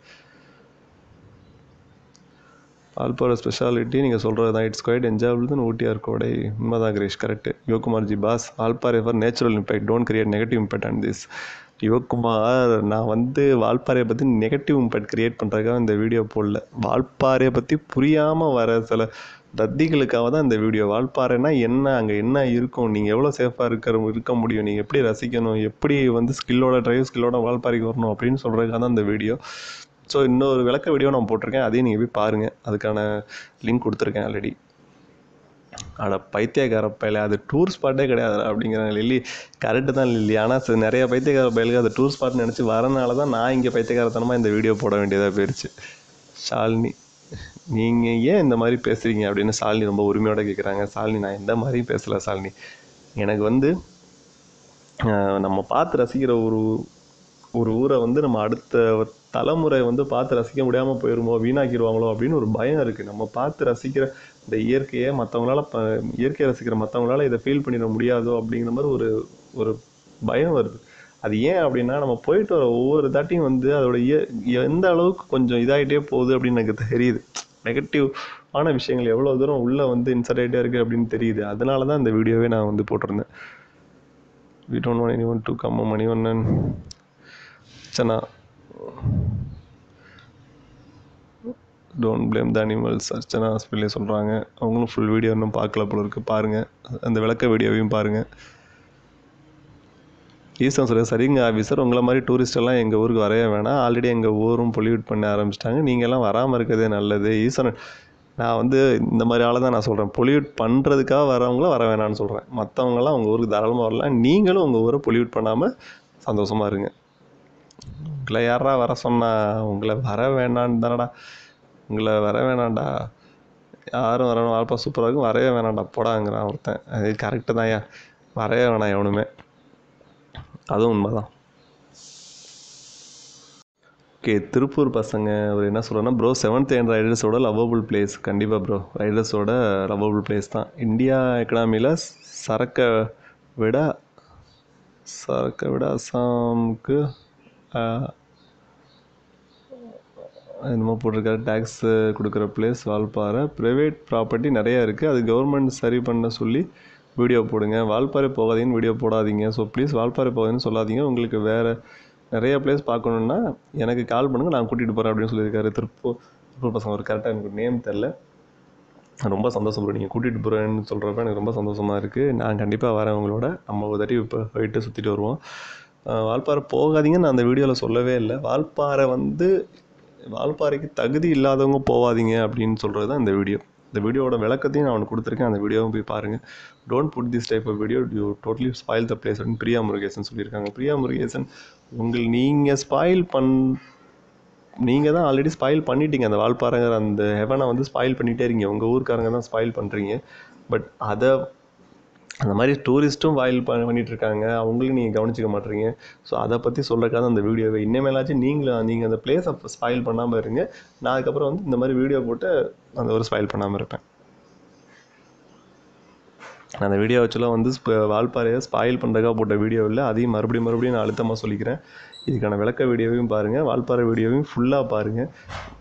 வால்பாறை ஸ்பெஷாலிட்டி நீங்கள் சொல்கிறது தான் இட்ஸ் குவைட் என்ஜாயபிள் தான் ஊட்டியார் கோடை உண்மைதான் Grace correct Yuvakumar ji boss Valparai for natural impact don't create negative impact and this Yuvakumar நான் வந்து வால்பாறையை பற்றி நெகட்டிவ் இம்பேக்ட் கிரியேட் பண்ணுறதுக்காக இந்த வீடியோ போடல வால்பாறையை பற்றி புரியாமல் வர சில தத்திகளுக்காக தான் இந்த வீடியோ வால்பாறைனா என்ன அங்கே என்ன இருக்கும் நீங்கள் எவ்வளோ சேஃபாக இருக்கிற இருக்க முடியும் நீங்கள் எப்படி ரசிக்கணும் எப்படி வந்து ஸ்கில்லோட டிரைவ் ஸ்கில்லோட வால்பாறைக்கு வரணும் அப்படின்னு சொல்கிறதுக்காக தான் இந்த வீடியோ ஸோ இன்னொரு விளக்க வீடியோ நான் போட்டிருக்கேன் அதையும் நீங்கள் போய் பாருங்கள் அதுக்கான லிங்க் கொடுத்துருக்கேன் ஆல்ரெடி அட பைத்தியக்கார பயல அது டூர் ஸ்பாட்டே கிடையாது அப்படிங்கிறாங்க லில்லி கரெக்டு தான் லில்லி ஆனால் சில நிறைய பைத்தியக்கார பயலுக்கு அது டூர் ஸ்பாட்னு நினச்சி வரனால தான் நான் இங்கே பைத்தியக்காரத்தனமாக இந்த வீடியோ போட வேண்டியதாக போயிடுச்சு ஷாலினி நீங்கள் ஏன் இந்த மாதிரி பேசுகிறீங்க அப்படின்னு ஷாலினி ரொம்ப உரிமையோடு கேட்குறாங்க ஷாலினி நான் எந்த மாதிரியும் பேசலை ஷாலினி எனக்கு வந்து ஆஹ், நம்ம பார்த்து ரசிக்கிற ஒரு ஒரு ஊரை வந்து நம்ம அடுத்த தலைமுறை வந்து பார்த்து ரசிக்க முடியாமல் போயிருமோ வீணாக்கிடுவாங்களோ அப்படின்னு ஒரு பயம் இருக்குது நம்ம பார்த்து ரசிக்கிற இந்த இயற்கையை மற்றவங்களால ப இயற்கையை ரசிக்கிற மற்றவங்களால இதை ஃபீல் பண்ணிட முடியாதோ அப்படிங்கிற மாதிரி ஒரு ஒரு பயம் வருது அது ஏன் அப்படின்னா நம்ம போயிட்டு வர ஒவ்வொரு தாட்டியும் வந்து அதோட இய எந்த அளவுக்கு கொஞ்சம் இதாகிட்டே போகுது அப்படின்னு எனக்கு தெரியுது நெகட்டிவ் ஆன விஷயங்கள் எவ்வளோ தூரம் உள்ளே வந்து இன்சர்ட் ஆகிட்டே இருக்குது அப்படின்னு தெரியுது அதனால தான் இந்த வீடியோவே நான் வந்து போட்டிருந்தேன் we don't want any one to come மணி ஒன்னன் சனா don't blame the animals Archana ஹாஸ்பிட்டலே சொல்கிறாங்க அவங்களும் ஃபுல் வீடியோ இன்னும் பார்க்கல போல இருக்கு பாருங்கள் அந்த விளக்க வீடியோவையும் பாருங்கள் ஈஸ்வரன் சொல்ல சரிங்க ஆஃபீஸர் உங்களை மாதிரி டூரிஸ்ட் எல்லாம் எங்கள் ஊருக்கு வரவே வேணாம் ஆல்ரெடி எங்கள் ஊரும் பொல்யூட் பண்ண ஆரம்பிச்சிட்டாங்க நீங்கள்லாம் வராமல் இருக்கிறதே நல்லது ஈஸ்வரன் நான் வந்து இந்த மாதிரி ஆளை தான் நான் சொல்கிறேன் பொல்யூட் பண்ணுறதுக்காக வரவங்கள வர வேணாம்னு சொல்கிறேன் மற்றவங்களாம் உங்கள் ஊருக்கு தாராளமாக வரலாம் நீங்களும் உங்கள் ஊரை பொல்யூட் பண்ணாமல் சந்தோஷமாக இருங்க உங்களை யாரா வர சொன்னா உங்களை வர வேணான்னு தானடா உங்களை வர வேணாம்டா யாரும் வரணும் வால்பா சூப்பராக இருக்கும் வரவே வேணாம்டா போடாங்கிறான் ஒருத்தன் அது கரெக்டு தான்யா வரவே வேணாம் எவனுமே அதுவும் உண்மைதான் ஓகே திருப்பூர் பசங்க அவர் என்ன சொல்கிறேன்னா ப்ரோ செவன்த் அண்ட் ரைடர்ஸோட லவ்வபிள் பிளேஸ் கண்டிப்பாக ப்ரோ ரைடர்ஸோட லவ்வபிள் பிளேஸ் தான் இந்தியா எக்கனாமியில் சரக்கை விட சரக்கை விட அசாமுக்கு ஆஹ், என்னமோ போட்டிருக்காரு டேக்ஸ் கொடுக்குற பிளேஸ் வால்பாறை ப்ரைவேட் ப்ராப்பர்ட்டி நிறையா இருக்குது அது கவர்மெண்ட் சரி பண்ண சொல்லி வீடியோ போடுங்க வால்பாறை போகாதீங்கன்னு வீடியோ போடாதீங்க ஸோ ப்ளீஸ் வால்பாறை போகாதீங்கன்னு சொல்லாதீங்க உங்களுக்கு வேறு நிறைய பிளேஸ் பார்க்கணுன்னா எனக்கு கால் பண்ணுங்கள் நான் கூட்டிகிட்டு போகிறேன் அப்படின்னு சொல்லியிருக்காரு திருப்பூர் திருப்பூர் பசங்க ஒரு கரெக்டாக எனக்கு நேம் தெரில ரொம்ப சந்தோஷம் ப்ரோ நீங்கள் கூட்டிகிட்டு போகிறேன்னு சொல்கிறப்ப எனக்கு ரொம்ப சந்தோஷமாக இருக்குது நான் கண்டிப்பாக வரேன் உங்களோட நம்ம ஒரு தாட்டி இப்போ போயிட்டு சுற்றிட்டு வருவோம் அஹ் வால்பாறை போகாதீங்கன்னு நான் அந்த வீடியோவில் சொல்லவே இல்லை வால்பாறை வந்து வால்பாறைக்கு தகுதி இல்லாதவங்க போகாதீங்க அப்படின்னு சொல்கிறது தான் இந்த வீடியோ இந்த வீடியோவோட விளக்கத்தையும் நான் அவனுக்கு கொடுத்துருக்கேன் அந்த வீடியோவும் போய் பாருங்கள் don't put this type of video you totally spoil the place அப்படின்னு பிரியா முருகேசன் சொல்லியிருக்காங்க பிரியா முருகேசன் உங்கள் நீங்கள் ஸ்பாயில் பண் நீங்கள் தான் ஆல்ரெடி ஸ்பாயில் பண்ணிட்டீங்க அந்த வால்பாறைங்கிற அந்த ஹெவனை வந்து ஸ்பாயில் பண்ணிகிட்டே இருக்கீங்க உங்கள் ஊருக்காரங்க தான் ஸ்பாயில் பண்ணுறீங்க பட் அதை அந்த மாதிரி டூரிஸ்ட்டும் வாயில் ப பண்ணிட்டு இருக்காங்க அவங்களையும் நீங்கள் கவனிச்சிக்க மாட்டீங்க ஸோ அதை பற்றி சொல்கிறக்காக அந்த வீடியோவை இனிமேலாச்சும் நீங்களும் நீங்கள் அந்த பிளேஸை ஸ்பாயில் பண்ணாமல் இருங்க நான் அதுக்கப்புறம் வந்து இந்த மாதிரி வீடியோ போட்டு அந்த ஒரு ஸ்பாயில் பண்ணாமல் இருப்பேன் அந்த வீடியோ வச்சுலாம் வந்து ஸ்ப- வால்பாறையை ஸ்பாயில் பண்ணுறதுக்காக போட்ட வீடியோ இல்லை அதையும் மறுபடியும் மறுபடியும் நான் அழுத்தமாக சொல்லிக்கிறேன் இதுக்கான விளக்க வீடியோவையும் பாருங்கள் வால்பாறை வீடியோவையும் ஃபுல்லாக பாருங்கள்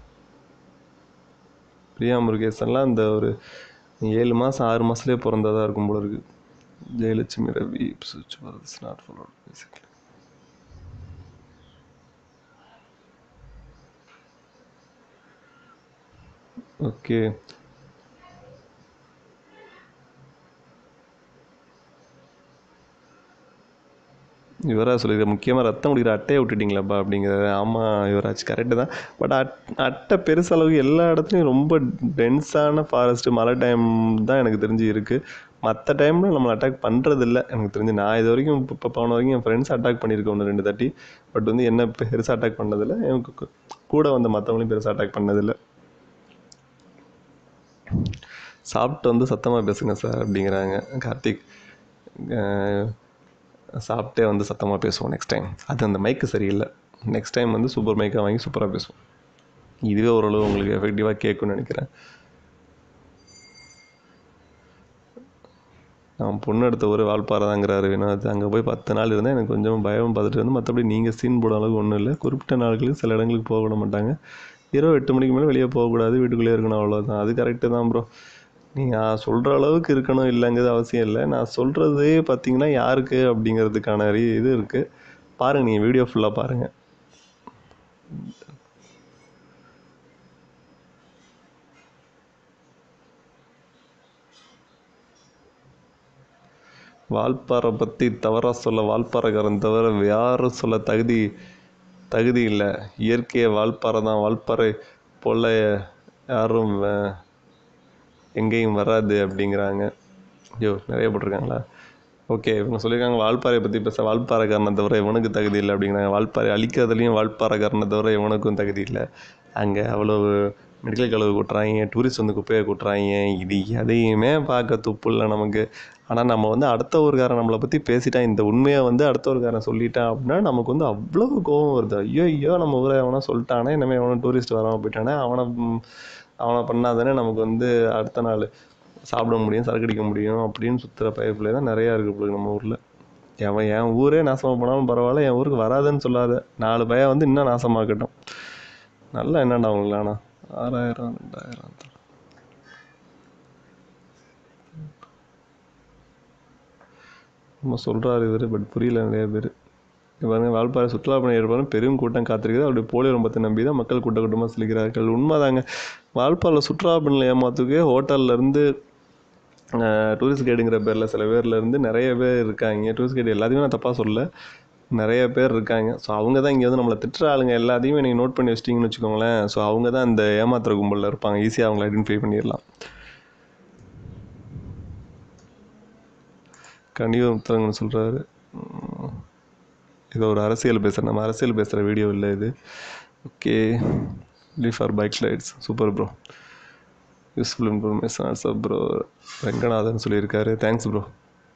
பிரியா முருகேசன்லாம் அந்த ஒரு ஏழு மாதம் ஆறு மாதத்துலேயே பிறந்ததாக இருக்கும் போல இருக்கு ஜெயலட்சுமி ரவி சுவிட்ச் is not followed basically okay Yuvaraj சொல்லியிருக்க முக்கியமாக ரத்தம் குடிக்கிற அட்டையை விட்டுட்டீங்களாப்பா அப்படிங்கிறது ஆமாம் யுவராஜ் கரெக்டு தான் பட் அட் அட்டை பெருசளவுக்கு எல்லா இடத்துலையும் ரொம்ப டென்ஸான ஃபாரஸ்ட்டு மழை டைம் தான் எனக்கு தெரிஞ்சு இருக்குது மற்ற டைமில் நம்மளை அட்டாக் பண்ணுறதில்ல எனக்கு தெரிஞ்சு நான் இது வரைக்கும் இப்போ இப்போ போன வரைக்கும் என் ஃப்ரெண்ட்ஸ் அட்டாக் பண்ணியிருக்கேன் ஒன்று ரெண்டு தாட்டி பட் வந்து என்ன பெருசாக அட்டாக் பண்ணதில்லை எனக்கு கு- கூட வந்த மற்றவங்களையும் பெருசாக அட்டாக் பண்ணதில்லை சாப்பிட்டு வந்து சத்தமாக பேசுங்க சார் அப்படிங்கிறாங்க கார்த்திக் அஹ் சாப்பிட்டே வந்து சத்தமாக பேசுவோம் நெக்ஸ்ட் டைம் அது அந்த மைக்கு சரியில்லை நெக்ஸ்ட் டைம் வந்து சூப்பர் மைக்காக வாங்கி சூப்பராக பேசுவோம் இதுவே ஓரளவு உங்களுக்கு எஃபெக்டிவாக கேட்கும்னு நினைக்கிறேன் நான் பொண்ணு எடுத்த ஒரு வால்பாறை தாங்கிறாரு வினோத் அங்கே போய் பத்து நாள் இருந்தேன் எனக்கு கொஞ்சம் பயம் பார்த்துட்டு வந்து மற்றபடி நீங்கள் சீன் போட அளவுக்கு ஒன்றும் இல்லை குறிப்பிட்ட நாட்களுக்கு சில இடங்களுக்கு போக விட மாட்டாங்க இரவு எட்டு மணிக்கு மேலே வெளியே போகக்கூடாது வீட்டுக்குள்ளே இருக்கணும் அவ்வளோதான் அது கரெக்டு தான் ப்ரோ நீங்கள் சொல்கிற அளவுக்கு இருக்கணும் இல்லைங்கிறது அவசியம் இல்லை நான் சொல்கிறதே பார்த்தீங்கன்னா யாருக்கு அப்படிங்கிறதுக்கான ரீ இது இருக்குது பாருங்கள் நீங்கள் வீடியோ ஃபுல்லாக பாருங்கள் வால்பாறை பற்றி தவறாக சொல்ல வால்பாறைக்காரன் தவிர யாரும் சொல்ல தகுதி தகுதி இல்லை இயற்கையை வால்பாறை தான் வால்பாறை போல் யாரும் வே- எங்கேயும் வராது அப்படிங்கிறாங்க ஐயோ நிறைய போட்டிருக்காங்களா ஓகே இவங்க சொல்லியிருக்காங்க வால்பாறையை பற்றி பேச வால்பாறைக்காரனை தவிர இவனுக்கு தகுதி இல்லை அப்படிங்கிறாங்க வால்பாறை அழிக்கிறதுலையும் வால்பாறைக்காரனை தவிர இவனுக்கும் தகுதி இல்லை அங்கே அவ்வளோ மெடிக்கல் கழுவு கொட்டுறாங்க டூரிஸ்ட் வந்து குப்பையை கொட்டுறாங்க இது எதையுமே பார்க்க துப்பு இல்லை நமக்கு ஆனால் நம்ம வந்து அடுத்த ஊருக்காரன் நம்மளை பற்றி பேசிட்டான் இந்த உண்மையை வந்து அடுத்த ஊருக்காரன் சொல்லிட்டான் அப்படின்னா நமக்கு வந்து அவ்வளவு கோவம் வருது ஐயோ ஐயோ நம்ம ஊரை எவனோ சொல்லிட்டானே இனிமேல் எவனோ டூரிஸ்ட் வராமல் போயிட்டானே அவனை ம், அவனை பண்ணாதானே நமக்கு வந்து அடுத்த நாள் சாப்பிட முடியும் சரக்கு அடிக்க முடியும் அப்படின்னு சுற்றுற பயிர்பிள்ளை தான் நிறையா இருக்குது போல நம்ம ஊரில் எவன் என் ஊரே நாசமாக போனாலும் பரவாயில்ல என் ஊருக்கு வராதுன்னு சொல்லாத நாலு பையன் வந்து இன்னும் நாசமாக்கட்டும் நல்லா என்னடா அவங்களுக்கு ஆனால் ஆறாயிரம் ரெண்டாயிரம் நம்ம சொல்கிறாரு இவர் பட் புரியல நிறைய பேர் பாருங்க வால்பாறை சுற்றுலா பயணி ஏற்பாடு பெரும் கூட்டம் காத்திருக்குது அவருடைய போலி ரம்பத்தை நம்பி தான் மக்கள் கூட்ட கூட்டமாக செல்கிறார்கள் உண்மைதாங்க வால்பாறையில் சுற்றுலா பயணிகளை ஏமாத்துக்கே ஹோட்டல்லேருந்து டூரிஸ்ட் கைடுங்கிற பேரில் சில பேர்ல இருந்து நிறைய பேர் இருக்காங்க டூரிஸ்ட் கைடு எல்லாத்தையுமே நான் தப்பாக சொல்ல நிறைய பேர் இருக்காங்க ஸோ அவங்க தான் இங்கே வந்து நம்மளை திட்டுற ஆளுங்க எல்லாத்தையுமே நீங்கள் நோட் பண்ணி வச்சிட்டிங்கன்னு வச்சுக்கோங்களேன் ஸோ அவங்க தான் அந்த ஏமாத்துற கும்பலில் இருப்பாங்க ஈஸியாக அவங்கள ஐடென்டிஃபை பண்ணிடலாம் கனியூர் முத்தரங்கன்னு சொல்கிறாரு இது ஒரு அரசியல் பேசுகிற நம்ம அரசியல் பேசுகிற வீடியோ இல்லை இது okay leave for bike rides super bro useful information also bro Ranganathan சொல்லியிருக்காரு தேங்க்ஸ் ப்ரோ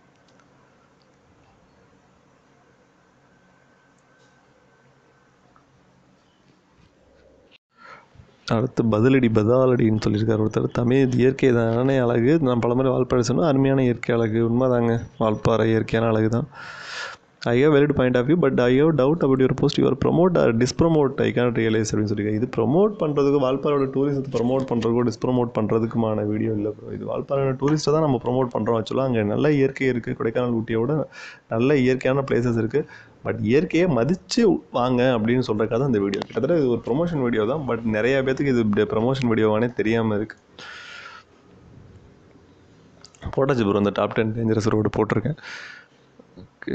அடுத்து பதிலடி பதாலடின்னு சொல்லியிருக்காரு ஒருத்தர் தமிழ் இயற்கை தானே அழகு நான் பல முறை வால்பாறை சொன்னால் அருமையான இயற்கை அழகு உண்மைதாங்க வால்பாறை இயற்கையான அழகு தான் I have valid point of view but I have doubt about your post your promote or dispromote I can realise அப்படின்னு சொல்லி இது ப்ரொமோட் பண்ணுறதுக்கு வால்பாறையோட டூரிசத்தை ப்ரொமோட் பண்ணுறதுக்கோ டிஸ்ப்ரமோட் பண்ணுறதுக்குமான வீடியோ இல்லை ப்ரோ இது வால்பாறையோட டூரிஸ்ட்டை தான் நம்ம ப்ரொமோட் பண்ணுறோம் ஆக்சுவலாக அங்கே நல்ல இயற்கை இருக்குது கொடைக்கானல் ஊட்டியோட நல்ல இயற்கையான பிளேசஸ் இருக்குது பட் இயற்கையை மதித்து வாங்க அப்படின்னு சொல்கிறக்காக தான் இந்த வீடியோ கிட்டத்தட்ட இது ஒரு ப்ரொமோஷன் வீடியோ தான் பட் நிறைய பேத்துக்கு இது ப்ரொமோஷன் வீடியோவானே தெரியாமல் இருக்குது போட்டாச்சு ப்ரோ அந்த டாப் டென் டேஞ்சரஸ் ரோடு போட்டிருக்கேன் ஓகே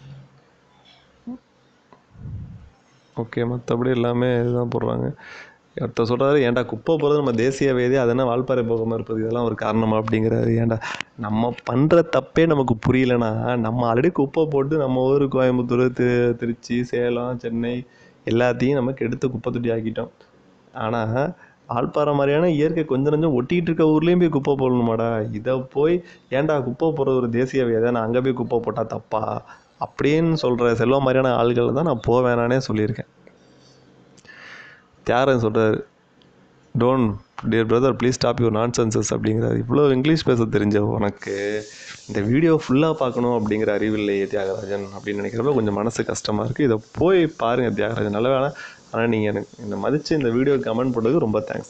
ஓகே மற்றபடி எல்லாமே இதுதான் போடுறாங்க ஒருத்தர் சொல்கிறாரு ஏன்டா குப்பை போகிறது நம்ம தேசிய வேதி அது என்ன வால்பாறை போகாமல் இருப்பது இதெல்லாம் ஒரு காரணமா அப்படிங்கிறாரு ஏன்டா நம்ம பண்ணுற தப்பே நமக்கு புரியலனா நம்ம ஆல்ரெடி குப்பை போட்டு நம்ம ஊர் கோயம்புத்தூர் திரு திருச்சி சேலம் சென்னை எல்லாத்தையும் நம்ம கெடுத்து குப்பை தொட்டி ஆக்கிட்டோம் ஆனால் வால்பாறை மாதிரியான இயற்கை கொஞ்சம் கொஞ்சம் ஒட்டிக்கிட்டு இருக்க ஊர்லேயும் போய் குப்பை போடணுமாடா இதை போய் ஏன்டா குப்பை போடுறது ஒரு தேசிய வேதை நான் அங்கே போய் குப்பை போட்டால் தப்பா அப்படின்னு சொல்கிற செல்வம் மாதிரியான ஆள்கள் தான் நான் போவேனானே சொல்லியிருக்கேன் தியாகராஜன் சொல்கிறார் don't dear brother please stop your non senses அப்படிங்கிறாரு இவ்வளோ இங்கிலீஷ் பேச தெரிஞ்ச உனக்கு இந்த வீடியோ ஃபுல்லாக பார்க்கணும் அப்படிங்கிற அறிவில்லையே தியாகராஜன் அப்படின்னு நினைக்கிறப்ப கொஞ்சம் மனசு கஷ்டமாக இருக்குது இதை போய் பாருங்கள் தியாகராஜன் நல்ல வேலை ஆனால் நீங்கள் எனக்கு என்னை மதித்து இந்த வீடியோ கமெண்ட் போட்டதுக்கு ரொம்ப தேங்க்ஸ்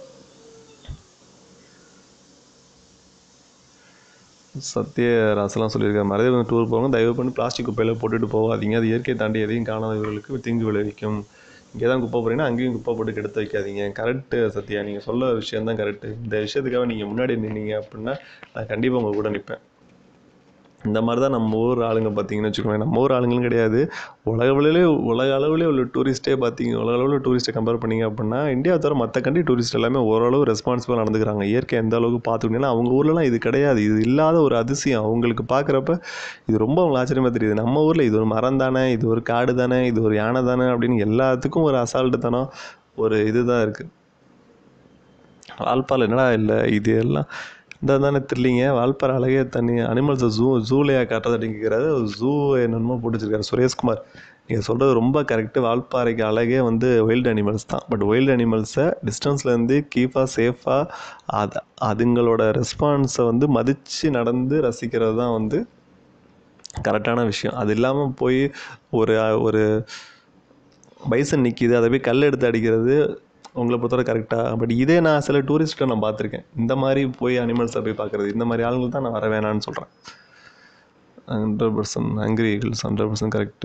சத்யராசெல்லாம் சொல்லியிருக்காரு மறைவு டூர் போவாங்க தயவு பண்ணி பிளாஸ்டிக் குப்பையில் போட்டுட்டு போகாதீங்க அது இயற்கை தாண்டி எதையும் காணாதவர்களுக்கு தீங்கு விளைவிக்கும் இங்கே தான் குப்பை போகிறீங்கன்னா அங்கேயும் குப்பை போட்டு கெடுத்து வைக்காதீங்க கரெக்டு சத்யா நீங்கள் சொல்ல விஷயம் தான் கரெக்டு இந்த விஷயத்துக்காக நீங்கள் முன்னாடி நின்னீங்க அப்படின்னா நான் கண்டிப்பாக உங்கள் கூட நிற்பேன் இந்த மாதிரி தான் நம்ம ஊர் ஆளுங்க பார்த்தீங்கன்னு வச்சுக்கோங்களேன் நம்ம ஊர் ஆளுங்களும் கிடையாது உலக அளவிலே உலக அளவிலே உள்ள டூரிஸ்ட்டே பார்த்தீங்க உலக அளவில் டூரிஸ்ட்டை கம்பேர் பண்ணிங்க அப்படின்னா இந்தியா தவிர மற்ற கண்ட்ரி டூரிஸ்ட் எல்லாமே ஓரளவு ரெஸ்பான்சிபிளாக நடந்துக்கிறாங்க இயற்கை எந்த அளவுக்கு பார்த்துக்கிட்டீங்கன்னா அவங்க ஊர்லலாம் இது கிடையாது இது இல்லாத ஒரு அதிசயம் அவங்களுக்கு பார்க்குறப்ப இது ரொம்ப அவங்களுக்கு ஆச்சரியமாக தெரியுது நம்ம ஊரில் இது ஒரு மரம் தானே இது ஒரு காடு தானே இது ஒரு யானை தானே அப்படின்னு எல்லாத்துக்கும் ஒரு அசால்ட்டு தானே ஒரு இது தான் இருக்குது வால்பால் என்னடா இல்லை இது எல்லாம் இந்த தானே தெரியலிங்க வால்பாறை அழகே தண்ணி அனிமல்ஸை ஜூ ஜூலையா காட்டுறது அப்படிங்கிறாரு ஜூ என்னென்னமோ போட்டு வச்சிருக்காரு சுரேஷ்குமார் நீங்கள் சொல்கிறது ரொம்ப கரெக்டு வால்பாறைக்கு அழகே வந்து வைல்டு அனிமல்ஸ் தான் பட் வைல்டு அனிமல்ஸை டிஸ்டன்ஸ்லேருந்து கீஃபாக சேஃபாக அது அதுங்களோட ரெஸ்பான்ஸை வந்து மதித்து நடந்து ரசிக்கிறது தான் வந்து கரெக்டான விஷயம் அது இல்லாமல் போய் ஒரு ஒரு பைசன் நிற்கிது அதை போய் கல் எடுத்து அடிக்கிறது உங்களை பொறுத்தவரை கரெக்டாக பட் இதே நான் சில டூரிஸ்ட்டை நான் பார்த்துருக்கேன் இந்த மாதிரி போய் அனிமல்ஸை போய் பார்க்குறது இந்த மாதிரி ஆளுங்களுக்கு தான் நான் வர வேணான்னு சொல்கிறேன் hundred percent hungry eagles hundred percent correct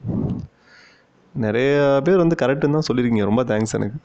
நிறைய பேர் வந்து கரெக்டுன்னு தான் சொல்லியிருக்கீங்க ரொம்ப தேங்க்ஸ் எனக்கு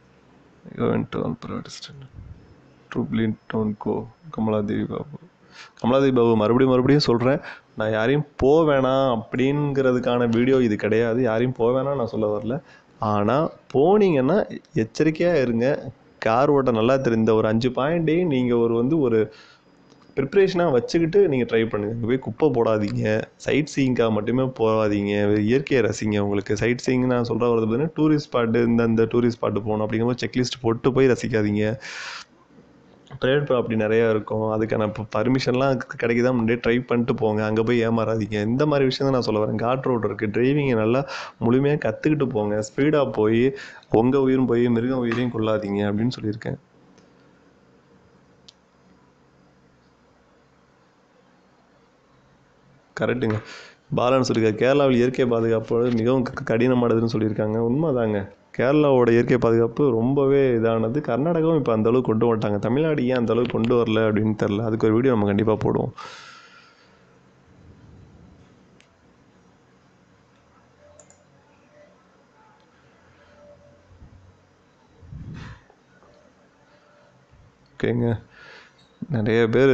ட்ரூப்லி டோன் கோ கமலாதேவி பாபு கமலாதேவி பாபு மறுபடியும் மறுபடியும் சொல்கிறேன் நான் யாரையும் போக வேணாம் அப்படிங்கிறதுக்கான வீடியோ இது கிடையாது யாரையும் போக வேணாம் நான் சொல்ல வரல ஆனால் போனீங்கன்னா எச்சரிக்கையாக இருங்க கார் ஓட்ட நல்லா தெரிந்த ஒரு அஞ்சு பாயிண்ட்டையும் நீங்கள் ஒரு வந்து ஒரு ப்ரிப்ரேஷனாக வச்சுக்கிட்டு நீங்கள் ட்ரை பண்ணுங்கள் இங்கே போய் குப்பை போடாதீங்க சைட் சீயிங்காக மட்டுமே போகாதீங்க இயற்கையை ரசிங்க உங்களுக்கு சைட் சீயிங் நான் சொல்கிற வரது பார்த்தீங்கன்னா டூரிஸ்ட் ஸ்பாட்டு இந்த இந்த டூரிஸ்ட் ஸ்பாட்டு போகணும் அப்படிங்கும்போது செக்லிஸ்ட் போட்டு போய் ரசிக்காதீங்க ப்ரைவேட் ப்ராப்பர்ட்டி நிறையா இருக்கும் அதுக்கான இப்போ பர்மிஷன்லாம் கிடைக்குதா முன்னாடியே ட்ரை பண்ணிட்டு போங்க அங்கே போய் ஏமாறாதீங்க இந்த மாதிரி விஷயம் தான் நான் சொல்ல வரேன் காட் ரோடு இருக்குது டிரைவிங்கை நல்லா முழுமையாக கற்றுக்கிட்டு போங்க ஸ்பீடாக போய் உங்கள் உயிரும் போய் மிருகம் உயிரையும் கொள்ளாதீங்க அப்படின்னு சொல்லியிருக்கேன் கரெக்டுங்க பாலன் சொல்லியிருக்காரு கேரளாவில் இயற்கை பாதுகாப்பு மிகவும் க- கடினமானதுன்னு சொல்லியிருக்காங்க உண்மைதாங்க கேரளாவோட இயற்கை பாதுகாப்பு ரொம்பவே இதானது கர்நாடகாவும் இப்போ அந்த அளவுக்கு கொண்டு வந்துட்டாங்க தமிழ்நாடு ஏன் அந்த அளவுக்கு கொண்டு வரல அப்படின்னு தெரில அதுக்கு ஒரு வீடியோ நம்ம கண்டிப்பாக போடுவோம் ஓகேங்க நிறைய பேர்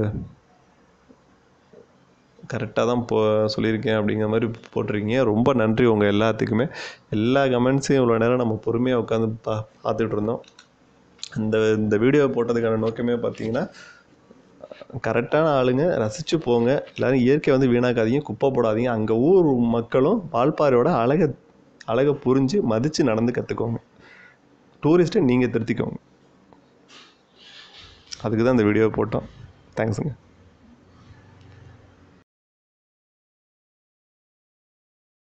கரெக்டாக தான் போ சொல்லியிருக்கேன் அப்படிங்கிற மாதிரி போட்டிருக்கீங்க ரொம்ப நன்றி உங்கள் எல்லாத்துக்குமே எல்லா கமெண்ட்ஸையும் இவ்வளோ நேரம் நம்ம பொறுமையாக உட்காந்து பா பார்த்துட்டு இருந்தோம் இந்த இந்த வீடியோ போட்டதுக்கான நோக்கமே பார்த்தீங்கன்னா கரெக்டான ஆளுங்க ரசித்து போங்க எல்லோரும் இயற்கை வந்து வீணாக்காதீங்க குப்பை போடாதீங்க அங்கே ஊர் மக்களும் வால்பாறையோட அழகை அழகை புரிஞ்சு மதித்து நடந்து கற்றுக்கோங்க டூரிஸ்ட்டை நீங்கள் திருத்திக்கோங்க அதுக்கு தான் இந்த வீடியோ போட்டோம் தேங்க்ஸுங்க